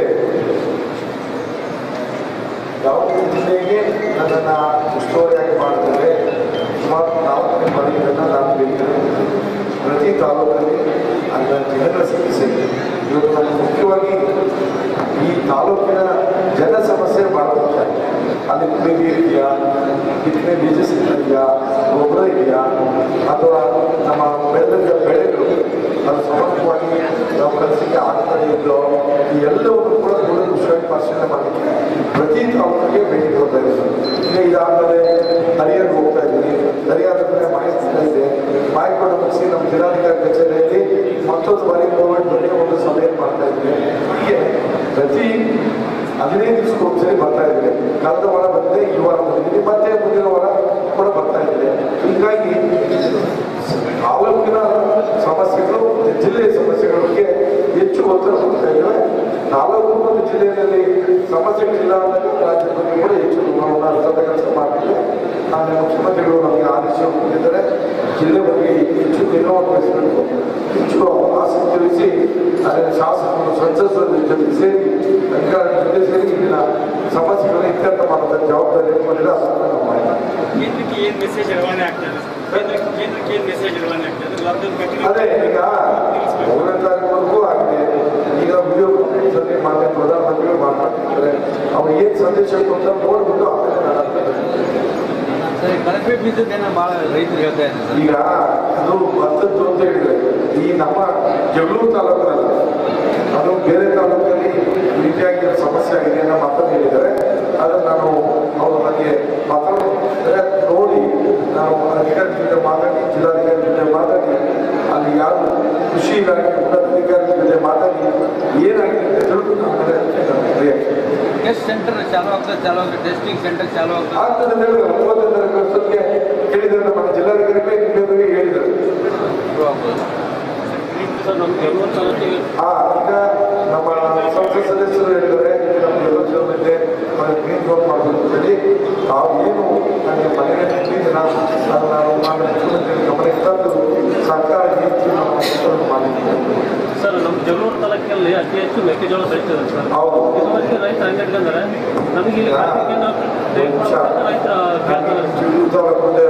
ದಾವಣಗೆರೆ ಜಿಲ್ಲೆಗೆ ನನ್ನನ್ನು ಉಸ್ತುವಾರಿಯಾಗಿ ಮಾಡಿದರೆ ಸುಮಾರು ನಾಲ್ಕು ಮನೆಗಳನ್ನು ನಾನು ಬೆಳೆದಿದ್ದೇನೆ ಪ್ರತಿ ತಾಲೂಕಲ್ಲಿ ಅದರ ಜನಗಳ ಸಮಸ್ಯೆ ಇದೆ ಇವತ್ತು ನಮಗೆ ಮುಖ್ಯವಾಗಿ ಈ ತಾಲೂಕಿನ ಜನ ಸಮಸ್ಯೆ ಭಾಳ ಮುಖ್ಯ ಅಲ್ಲಿ ಕುಡಿ ನೀರು ಇದೆಯಾ ಬಿತ್ತನೆ ಬೀಜ ಸಿಗ್ತಿದೆಯಾ ಗೊಬ್ಬರ ಇದೆಯಾ ಅಥವಾ ನಮ್ಮ ಬೆಳೆದ ಬೆಳೆಗಳು ಅದು ಸಮರ್ಪಕವಾಗಿ ನಾವು ಕಲಿಸಿಕೆ ಆಗ್ತದೆ ಇಲ್ಲೋ ಈ ಎಲ್ಲವನ್ನು ಕೂಡ ಕೂಡ ವಿಷಯವಾಗಿ ಪರಿಶೀಲನೆ ಮಾಡಲಿಕ್ಕೆ ಪ್ರತಿ ತಾಲೂಕಿಗೆ ಭೇಟಿ ಕೊಡ್ತಾ ಇದ್ದೀನಿ ಈಗ ಇದಾದಮೇಲೆ ಹರಿಯಾಣ ಹೋಗ್ತಾ ಇದ್ದೀನಿ ಹರಿಯಾಣ ಮೇಲೆ ಮಾಹಿತಿ ಇದೆ ಮಾಹಿತಿ ಕೊಟ್ಟು ಮುಗಿಸಿ ನಮ್ಮ ಜಿಲ್ಲಾಧಿಕಾರಿ ಕಚೇರಿಯಲ್ಲಿ ಮತ್ತೊಂದು ಬಾರಿ ಕೋವಿಡ್ ಬಗ್ಗೆ ಒಂದು ಸಭೆಯನ್ನು ಮಾಡ್ತಾ ಇದ್ದೀನಿ ಹೀಗೆ ಪ್ರತಿ ಹದಿನೈದು ದಿವಸಕ್ಕೆ ಒಂದ್ಸರಿ ಬರ್ತಾ ಇದ್ದೀನಿ ಕಳೆದ ವಾರ ಬಂದಿದೆ ಈ ವಾರ ಬಂದಿದ್ದೀನಿ ಮತ್ತೆ ಮುಂದಿನ ವಾರ ಕೂಡ ಬರ್ತಾ ಇದ್ದೀನಿ ಹೀಗಾಗಿ ತಾಲೂಕಿನ ಸಮಸ್ಯೆಗಳು ಮತ್ತು ಜಿಲ್ಲೆಯ ಸಮಸ್ಯೆಗಳ ಬಗ್ಗೆ ಹೆಚ್ಚು ಒತ್ತಡ ಕೊಡ್ತಾ ಇದ್ದೇವೆ ತಾಲೂಕು ಮತ್ತು ಜಿಲ್ಲೆಯಲ್ಲಿ ಸಮಸ್ಯೆಗಳಿಲ್ಲ ಅಂದಾಗ ರಾಜ್ಯದ ಬಗ್ಗೆ ಕೂಡ ಹೆಚ್ಚು ಗಮನವನ್ನು ಹರಿಸದ ಕೆಲಸ ಮಾಡ್ತಿದ್ದೆ ನಾನು ಮುಖ್ಯಮಂತ್ರಿಗಳು ನಮಗೆ ಆದೇಶ ಕೊಟ್ಟಿದ್ದಾರೆ ಜಿಲ್ಲೆ ಬಗ್ಗೆ ಹೆಚ್ಚು ನಿಗಮ ವಹಿಸಬೇಕು ಹೆಚ್ಚು ಆಸಕ್ತಿ ವಹಿಸಿ ಅದರ ಶಾಸಕರು ಸಂಸದರ ಜೊತೆ ಸೇರಿ ಅಧಿಕಾರಿಗಳ ಜೊತೆ ಸೇರಿ ಇಲ್ಲಿನ ಸಮಸ್ಯೆಗಳನ್ನ ಇತ್ಯರ್ಥ ಮಾಡುವಂಥ ಜವಾಬ್ದಾರಿ ಏರ್ಪಡಿಲ್ಲ ಅದನ್ನು ನಾವು ಮಾಡಿದ್ದೀವಿ ಕೇಂದ್ರಕ್ಕೆ ಏನ್ ಮೆಸೇಜ್ ರವಾನೆ ಆಗ್ತದೆ ಕೇಂದ್ರಕ್ಕೆ ಕೇಂದ್ರಕ್ಕೆ ಏನ್ ಮೆಸೇಜ್ ರವಾನೆ ಆಗ್ತದೆ ಲಾಕ್ಡೌನ್ ಕಂಟಿನ್ಯೂ ಅದೇ ಈಗ ಮೂರನೇ ತಾರೀಕುವರೆಗೂ ಆಗಿದೆ ಈಗ ವಿಡಿಯೋ ಕಾನ್ಫರೆನ್ಸ್ ಅಲ್ಲಿ ಮಾನ್ಯ ಪ್ರಧಾನಮಂತ್ರಿಗಳು ಮಾತನಾಡ್ತಿದ್ದಾರೆ ಅವ್ರು ಏನ್ ಸಂದೇಶ ಕೊಡ್ತಾರೆ ನೋಡ್ಬಿಟ್ಟು ಆಮೇಲೆ ನಾನು ಸರಿ ಕಳಪೆ ಬೀಜದ್ದೇನೋ ಭಾಳ ರೈತರು ಹೇಳ್ತಾ ಇದ್ದಾರೆ ಸರ್ ಈಗ ಅದು ಭತ್ತದ್ದು ಅಂತ ಹೇಳಿದ್ರೆ ಈ ನಮ್ಮ ಜಗಳೂರು ತಾಲೂಕಿನಲ್ಲ ಅದು ಬೇರೆ ತಾಲೂಕಲ್ಲಿ ಈ ರೀತಿಯಾಗಿ ಸಮಸ್ಯೆ ಆಗಿದೆ ಅನ್ನೋ ಮಾತನ್ನು ಹೇಳಿದ್ದಾರೆ ಅದನ್ನು ನಾನು ಅವರು ನನಗೆ ಪತ್ರ ನೋಡಿ ನಾವು ಅಧಿಕಾರಿ ಜೊತೆ ಮಾತಾಡಿ ಜಿಲ್ಲಾಧಿಕಾರಿ ಜೊತೆ ಮಾತಾಡಿ ಅಲ್ಲಿ ಯಾರು ಕೃಷಿ ಇಲಾಖೆ ಉನ್ನತಾಧಿಕಾರಿ ಜೊತೆ ಮಾತಾಡಿ ಏನಾಗಿದೆ ಅಂತ ತಿಳ್ಕೊಂಡು ಆಮೇಲೆ ನಾನು reaction. ಟೆಸ್ಟ್ ಸೆಂಟರ್ ಚಾಲು ಆಗ್ತದೆ ಚಾಲು ಆಗ್ತದೆ ಟೆಸ್ಟಿಂಗ್ ಸೆಂಟರ್ ಚಾಲು ಆಗ್ತದೆ ಆಗ್ತದೆ ಅಂತ ಹೇಳಿದ್ರು ಮೂವತ್ತನೇ ತಾರೀಕು ವರ್ಷಕ್ಕೆ ಹೇಳಿದ್ದಾರೆ ನಮ್ಮ ಜಿಲ್ಲಾಧಿಕಾರಿಗಳೇ ನಿಮ್ಮೆದುರಿಗೆ ಹೇಳಿದ್ದಾರೆ ಶುರು ಆಗ್ಬೋದು ಸರ್ ನಮ್ಮ ಕೆಲವು ತಾಲೂಕಿಗೆ ಆ ಈಗ ನಮ್ಮ ಸಂಸತ್ ಸದಸ್ಯರು ಹೇಳಿದ್ದಾರೆ ಈಗ ನಮ್ಗೆ ಎಲ್ಲ ಜೀವನದಲ್ಲಿ ಮನೆ ಕ್ಲೀನ್ ರೋಡ್ ಮಾಡಬೇಕು ಅಂತ ಹೇಳಿ ತಾವು ಏನು ನನಗೆ ಮನೆಗೆ ಕ್ಲೀನ್ ನಾನು ನಾನು ನಾನು ಮುಖ್ಯಮಂತ್ರಿ ಗಮನಕ್ಕೆ ತಂದು ಸರ್ಕಾರ ಹೆಚ್ಚು ನಾವು ಅನುಷ್ಠಾನ ಮಾಡಿದ್ದೀವಿ ಸರ್ ನಮ್ಮ ಜಗಳೂರು ತಾಲೂಕಿನಲ್ಲಿ ಅತಿ ಹೆಚ್ಚು ಮೆಕ್ಕೆಜೋಳ ಬೆಳೀತದೆ ಸರ್ ಹೌದು ಇದುವರೆಗೆ ರೈತ ಹಂಗಂದ್ರೆ ನಮಗೆ ಇಲ್ಲಿ ಕಾರ್ಮಿಕನ ರೇಟ್ ಮಾಡ್ಬೇಕು ರೈತ ಕೇಳ್ತಾರೆ ಸರ್. ಈ ತಾಲೂಕು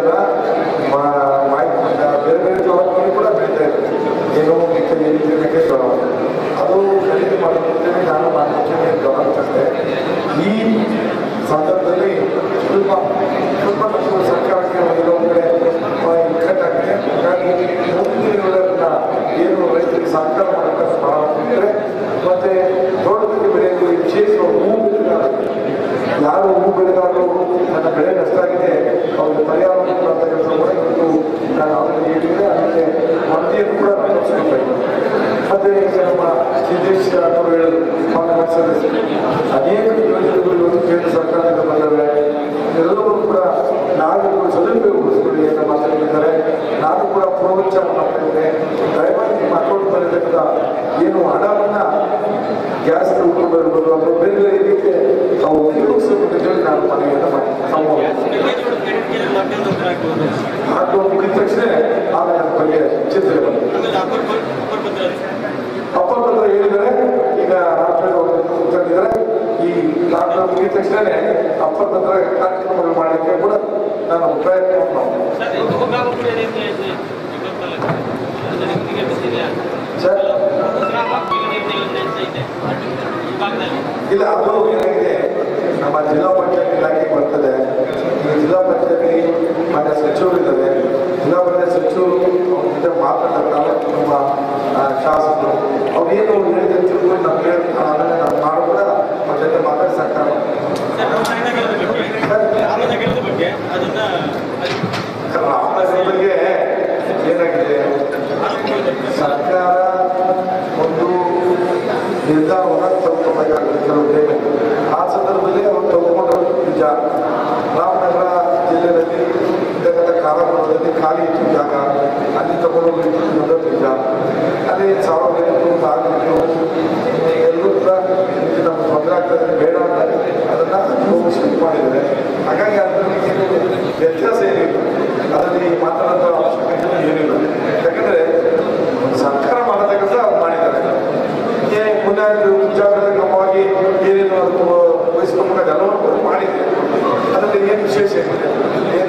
ಮಾಹಿತಿ ಬೇರೆ ಬೇರೆ ತಾಲೂಕಿನಲ್ಲಿ ಕೂಡ ಬೆಳೀತಾ ಇದೆ ಏನು ಮೆಕ್ಕೆ ಏನಿದೆ ಮೆಕ್ಕೆಜೋಳ ಅದು ಖರೀದಿ ಮಾಡೋದಂತೇಳಿ ನಾನು ಮಾಡ್ತೀನಿ ಗಮನ ತಂದೆ ಈ ಸಂದರ್ಭದಲ್ಲಿ ಸ್ವಲ್ಪ ಸ್ವಲ್ಪ ನಮ್ಮ ಸರ್ಕಾರಕ್ಕೆ ಒಂದು ಕಡೆ ಇಕ್ಕಟ್ಟಾಗಿದೆ ಹಾಗಾಗಿ ಮುಂದಿನ ದಿನಗಳನ್ನ ಏನು ರೈತರಿಗೆ ಸಹಕಾರ ಮಾಡೋಕ್ಕೆ ಪ್ರಾರಂಭಿಸಿದ್ರೆ ಮತ್ತೆ ತೋಟದಲ್ಲಿ ಬೆಳೆಯಲು ವಿಶೇಷವಾಗಿ ಹೂ ಬೆಳೆಗಾರರು ಯಾರು ಹೂ ಬೆಳೆಗಾರರು ನನ್ನ ಬೆಳೆ ನಷ್ಟ ಆಗಿದೆ ಅವ್ರಿಗೆ ಪರಿಹಾರ ಕೊಡುವಂಥ ಕೆಲಸ ಕೂಡ ಇವತ್ತು ನಾನು ಅವರಿಗೆ ಹೇಳಿದರೆ ಅದಕ್ಕೆ ವರದಿಯನ್ನು ಕೂಡ ನಾನು ತೋರಿಸ್ಕೊಳ್ತಾ ಇದ್ದೀನಿ ಮತ್ತೆ ಈಗ ನಮ್ಮ ಸಿದ್ದೇಶ್ ಅವರು ಹೇಳಿದ್ರು ಪಾರ್ಲಿಮೆಂಟ್ ಸದಸ್ಯರು ಅನೇಕ ಯೋಜನೆಗಳು ಇವತ್ತು ಕೇಂದ್ರ ಸರ್ಕಾರದಿಂದ ಬಂದವೆ ಎಲ್ಲವೂ ಕೂಡ ನಾವು ಸದುಪಯೋಗಗೊಳಿಸ್ಕೊಳ್ಳಿ ಅಂತ ಮಾತಾಡಿದ್ದಾರೆ ನಾನು ಕೂಡ ಪ್ರೋತ್ಸಾಹ ಮಾಡ್ತಾ ಇದ್ದೇನೆ ದಯಮಾಡಿ ನಿಮ್ಮ ಅಕೌಂಟ್ ಬರತಕ್ಕಂಥ ಏನು ಹಣವನ್ನ ಗ್ಯಾಸ್ ಉಟ್ಕೊಂಡು ಇರ್ಬೋದು ಅಥವಾ ಬೇರೆ ಬೇರೆ ರೀತಿಯ ನಾವು ಉಪಯೋಗಿಸಬೇಕು ಅಂತ ಹೇಳಿ ನಾನು ಮನವಿಯನ್ನು ಮಾಡ್ತೀನಿ ಸಂಭವ ಮೆಕ್ಕೆಜೋಳದ ರೇಟ್ಗೆ ಲಾಕ್ಡೌನ್ ಓಪನ್ ಆಗ್ಬೋದು ಹಾಕೊಂಡು ಮುಗಿದ ತಕ್ಷಣ ಆಮೇಲೆ ಅದ್ರ ಬಗ್ಗೆ ಚಿಂತನೆ ಬಂತು ಆಮೇಲೆ ಅಪ್ಪರ್ ಬ- ಅಪ್ಪರ್ ಭದ್ರಾ ಅಪ್ಪನ ಹತ್ರ ಹೇಳಿದರೆ ಈಗ ರಾಷ್ಟ್ರ ತಂದಿದ್ದಾರೆ ಈ ಲಾಕ್ಡೌನ್ ಮುಗಿದ ತಕ್ಷಣನೇ ಅಪ್ಪನ ಹತ್ರ ಕಾರ್ಯಕ್ರಮಗಳು ಮಾಡಲಿಕ್ಕೆ ಕೂಡ ನಾನು ಪ್ರಯತ್ನ ಮಾಡ್ತೀನಿ ಸರ್ ಇದು ಹೋಗಾಬುಡಿ ರೀತಿ ಐತೆ ಜಗಳೂರು ತಾಲೂಕು ಅದು ನಿಮಗೆ ಗೊತ್ತಿದೆಯಾ ಸರ್ ಹೋಗಾಬುಡಿ ರೀತಿ ಐತೆ ಈ ಭಾಗದಲ್ಲಿ ಇಲ್ಲ ಅದು ಏನಾಗಿದೆ ನಮ್ಮ ಜಿಲ್ಲಾ ಪಂಚಾಯತ್ ಇಲಾಖೆಗೆ ಬರ್ತದೆ ಈ ಜಿಲ್ಲಾ ಪಂಚಾಯತಿ ಮಾನ್ಯ ಸಚಿವರು ಇದ್ದಾರೆ ಜಿಲ್ಲಾ ಪಂಚಾಯತ್ ಸಚಿವರು ಅವ್ರ ಜೊತೆ ಮಾತಾಡ್ತಾರೆ ನಮ್ಮ ಆ, ಶಾಸಕರು ಅವ್ರು ಏನು ಹೇಳಿದೆ ಅಂತ ತಿಳ್ಕೊಂಡು ನಮ್ಗೆ ಆಮೇಲೆ ನಾನು ನಾನು ಕೂಡ ಅವ್ರ ಜೊತೆ ಮಾತಾಡಿ ಸರ್ಕಾರ ಸರ್ ರಾಮನಗರದ ಬಗ್ಗೆ ರಾಮನಗರದ ಬಗ್ಗೆ ಅದನ್ನ ರಾಮನಗರ ಬಗ್ಗೆ ಏನಾಗಿದೆ ಸರ್ಕಾರ ಒಂದು ನಿರ್ಧಾರವನ್ನು ತೆಗೆದುಕೊಳ್ಬೇಕಾಗುತ್ತೆ ಕೆಲವು ಟೈಮ್ ಆ ಸಂದರ್ಭದಲ್ಲಿ ಅವರು ತೆಗೆದುಕೊಂಡು ನಿಜ ರಾಮನಗರ ಜಿಲ್ಲೆಯಲ್ಲಿ ಇರ್ತಕ್ಕಂಥ ಕಾರಾಗೃಹದಲ್ಲಿ ಖಾಲಿ ಇತ್ತು ಜಾಗ ಅಲ್ಲಿ ತಗೊಂಡು ಅನ್ನೋದು ನಿಜ ಅಲ್ಲಿ ಸಾರ್ವಜನಿಕರು ನಾಗರಿಕರು ಎಲ್ಲರೂ ಕೂಡ ಇದಕ್ಕೆ ನಮ್ಗೆ ತೊಂದರೆ ಆಗ್ತದೆ ಬೇಡ ಅಂತ ಅದನ್ನು ಹೋಗಿ ಶಿಫ್ಟ್ ಮಾಡಿದ್ದಾರೆ ಹಾಗಾಗಿ ಅದರಲ್ಲಿ ಏನು ವ್ಯತ್ಯಾಸ ಏನಿಲ್ಲ ಅದನ್ನು ಸಂದರ್ಭದಲ್ಲಿ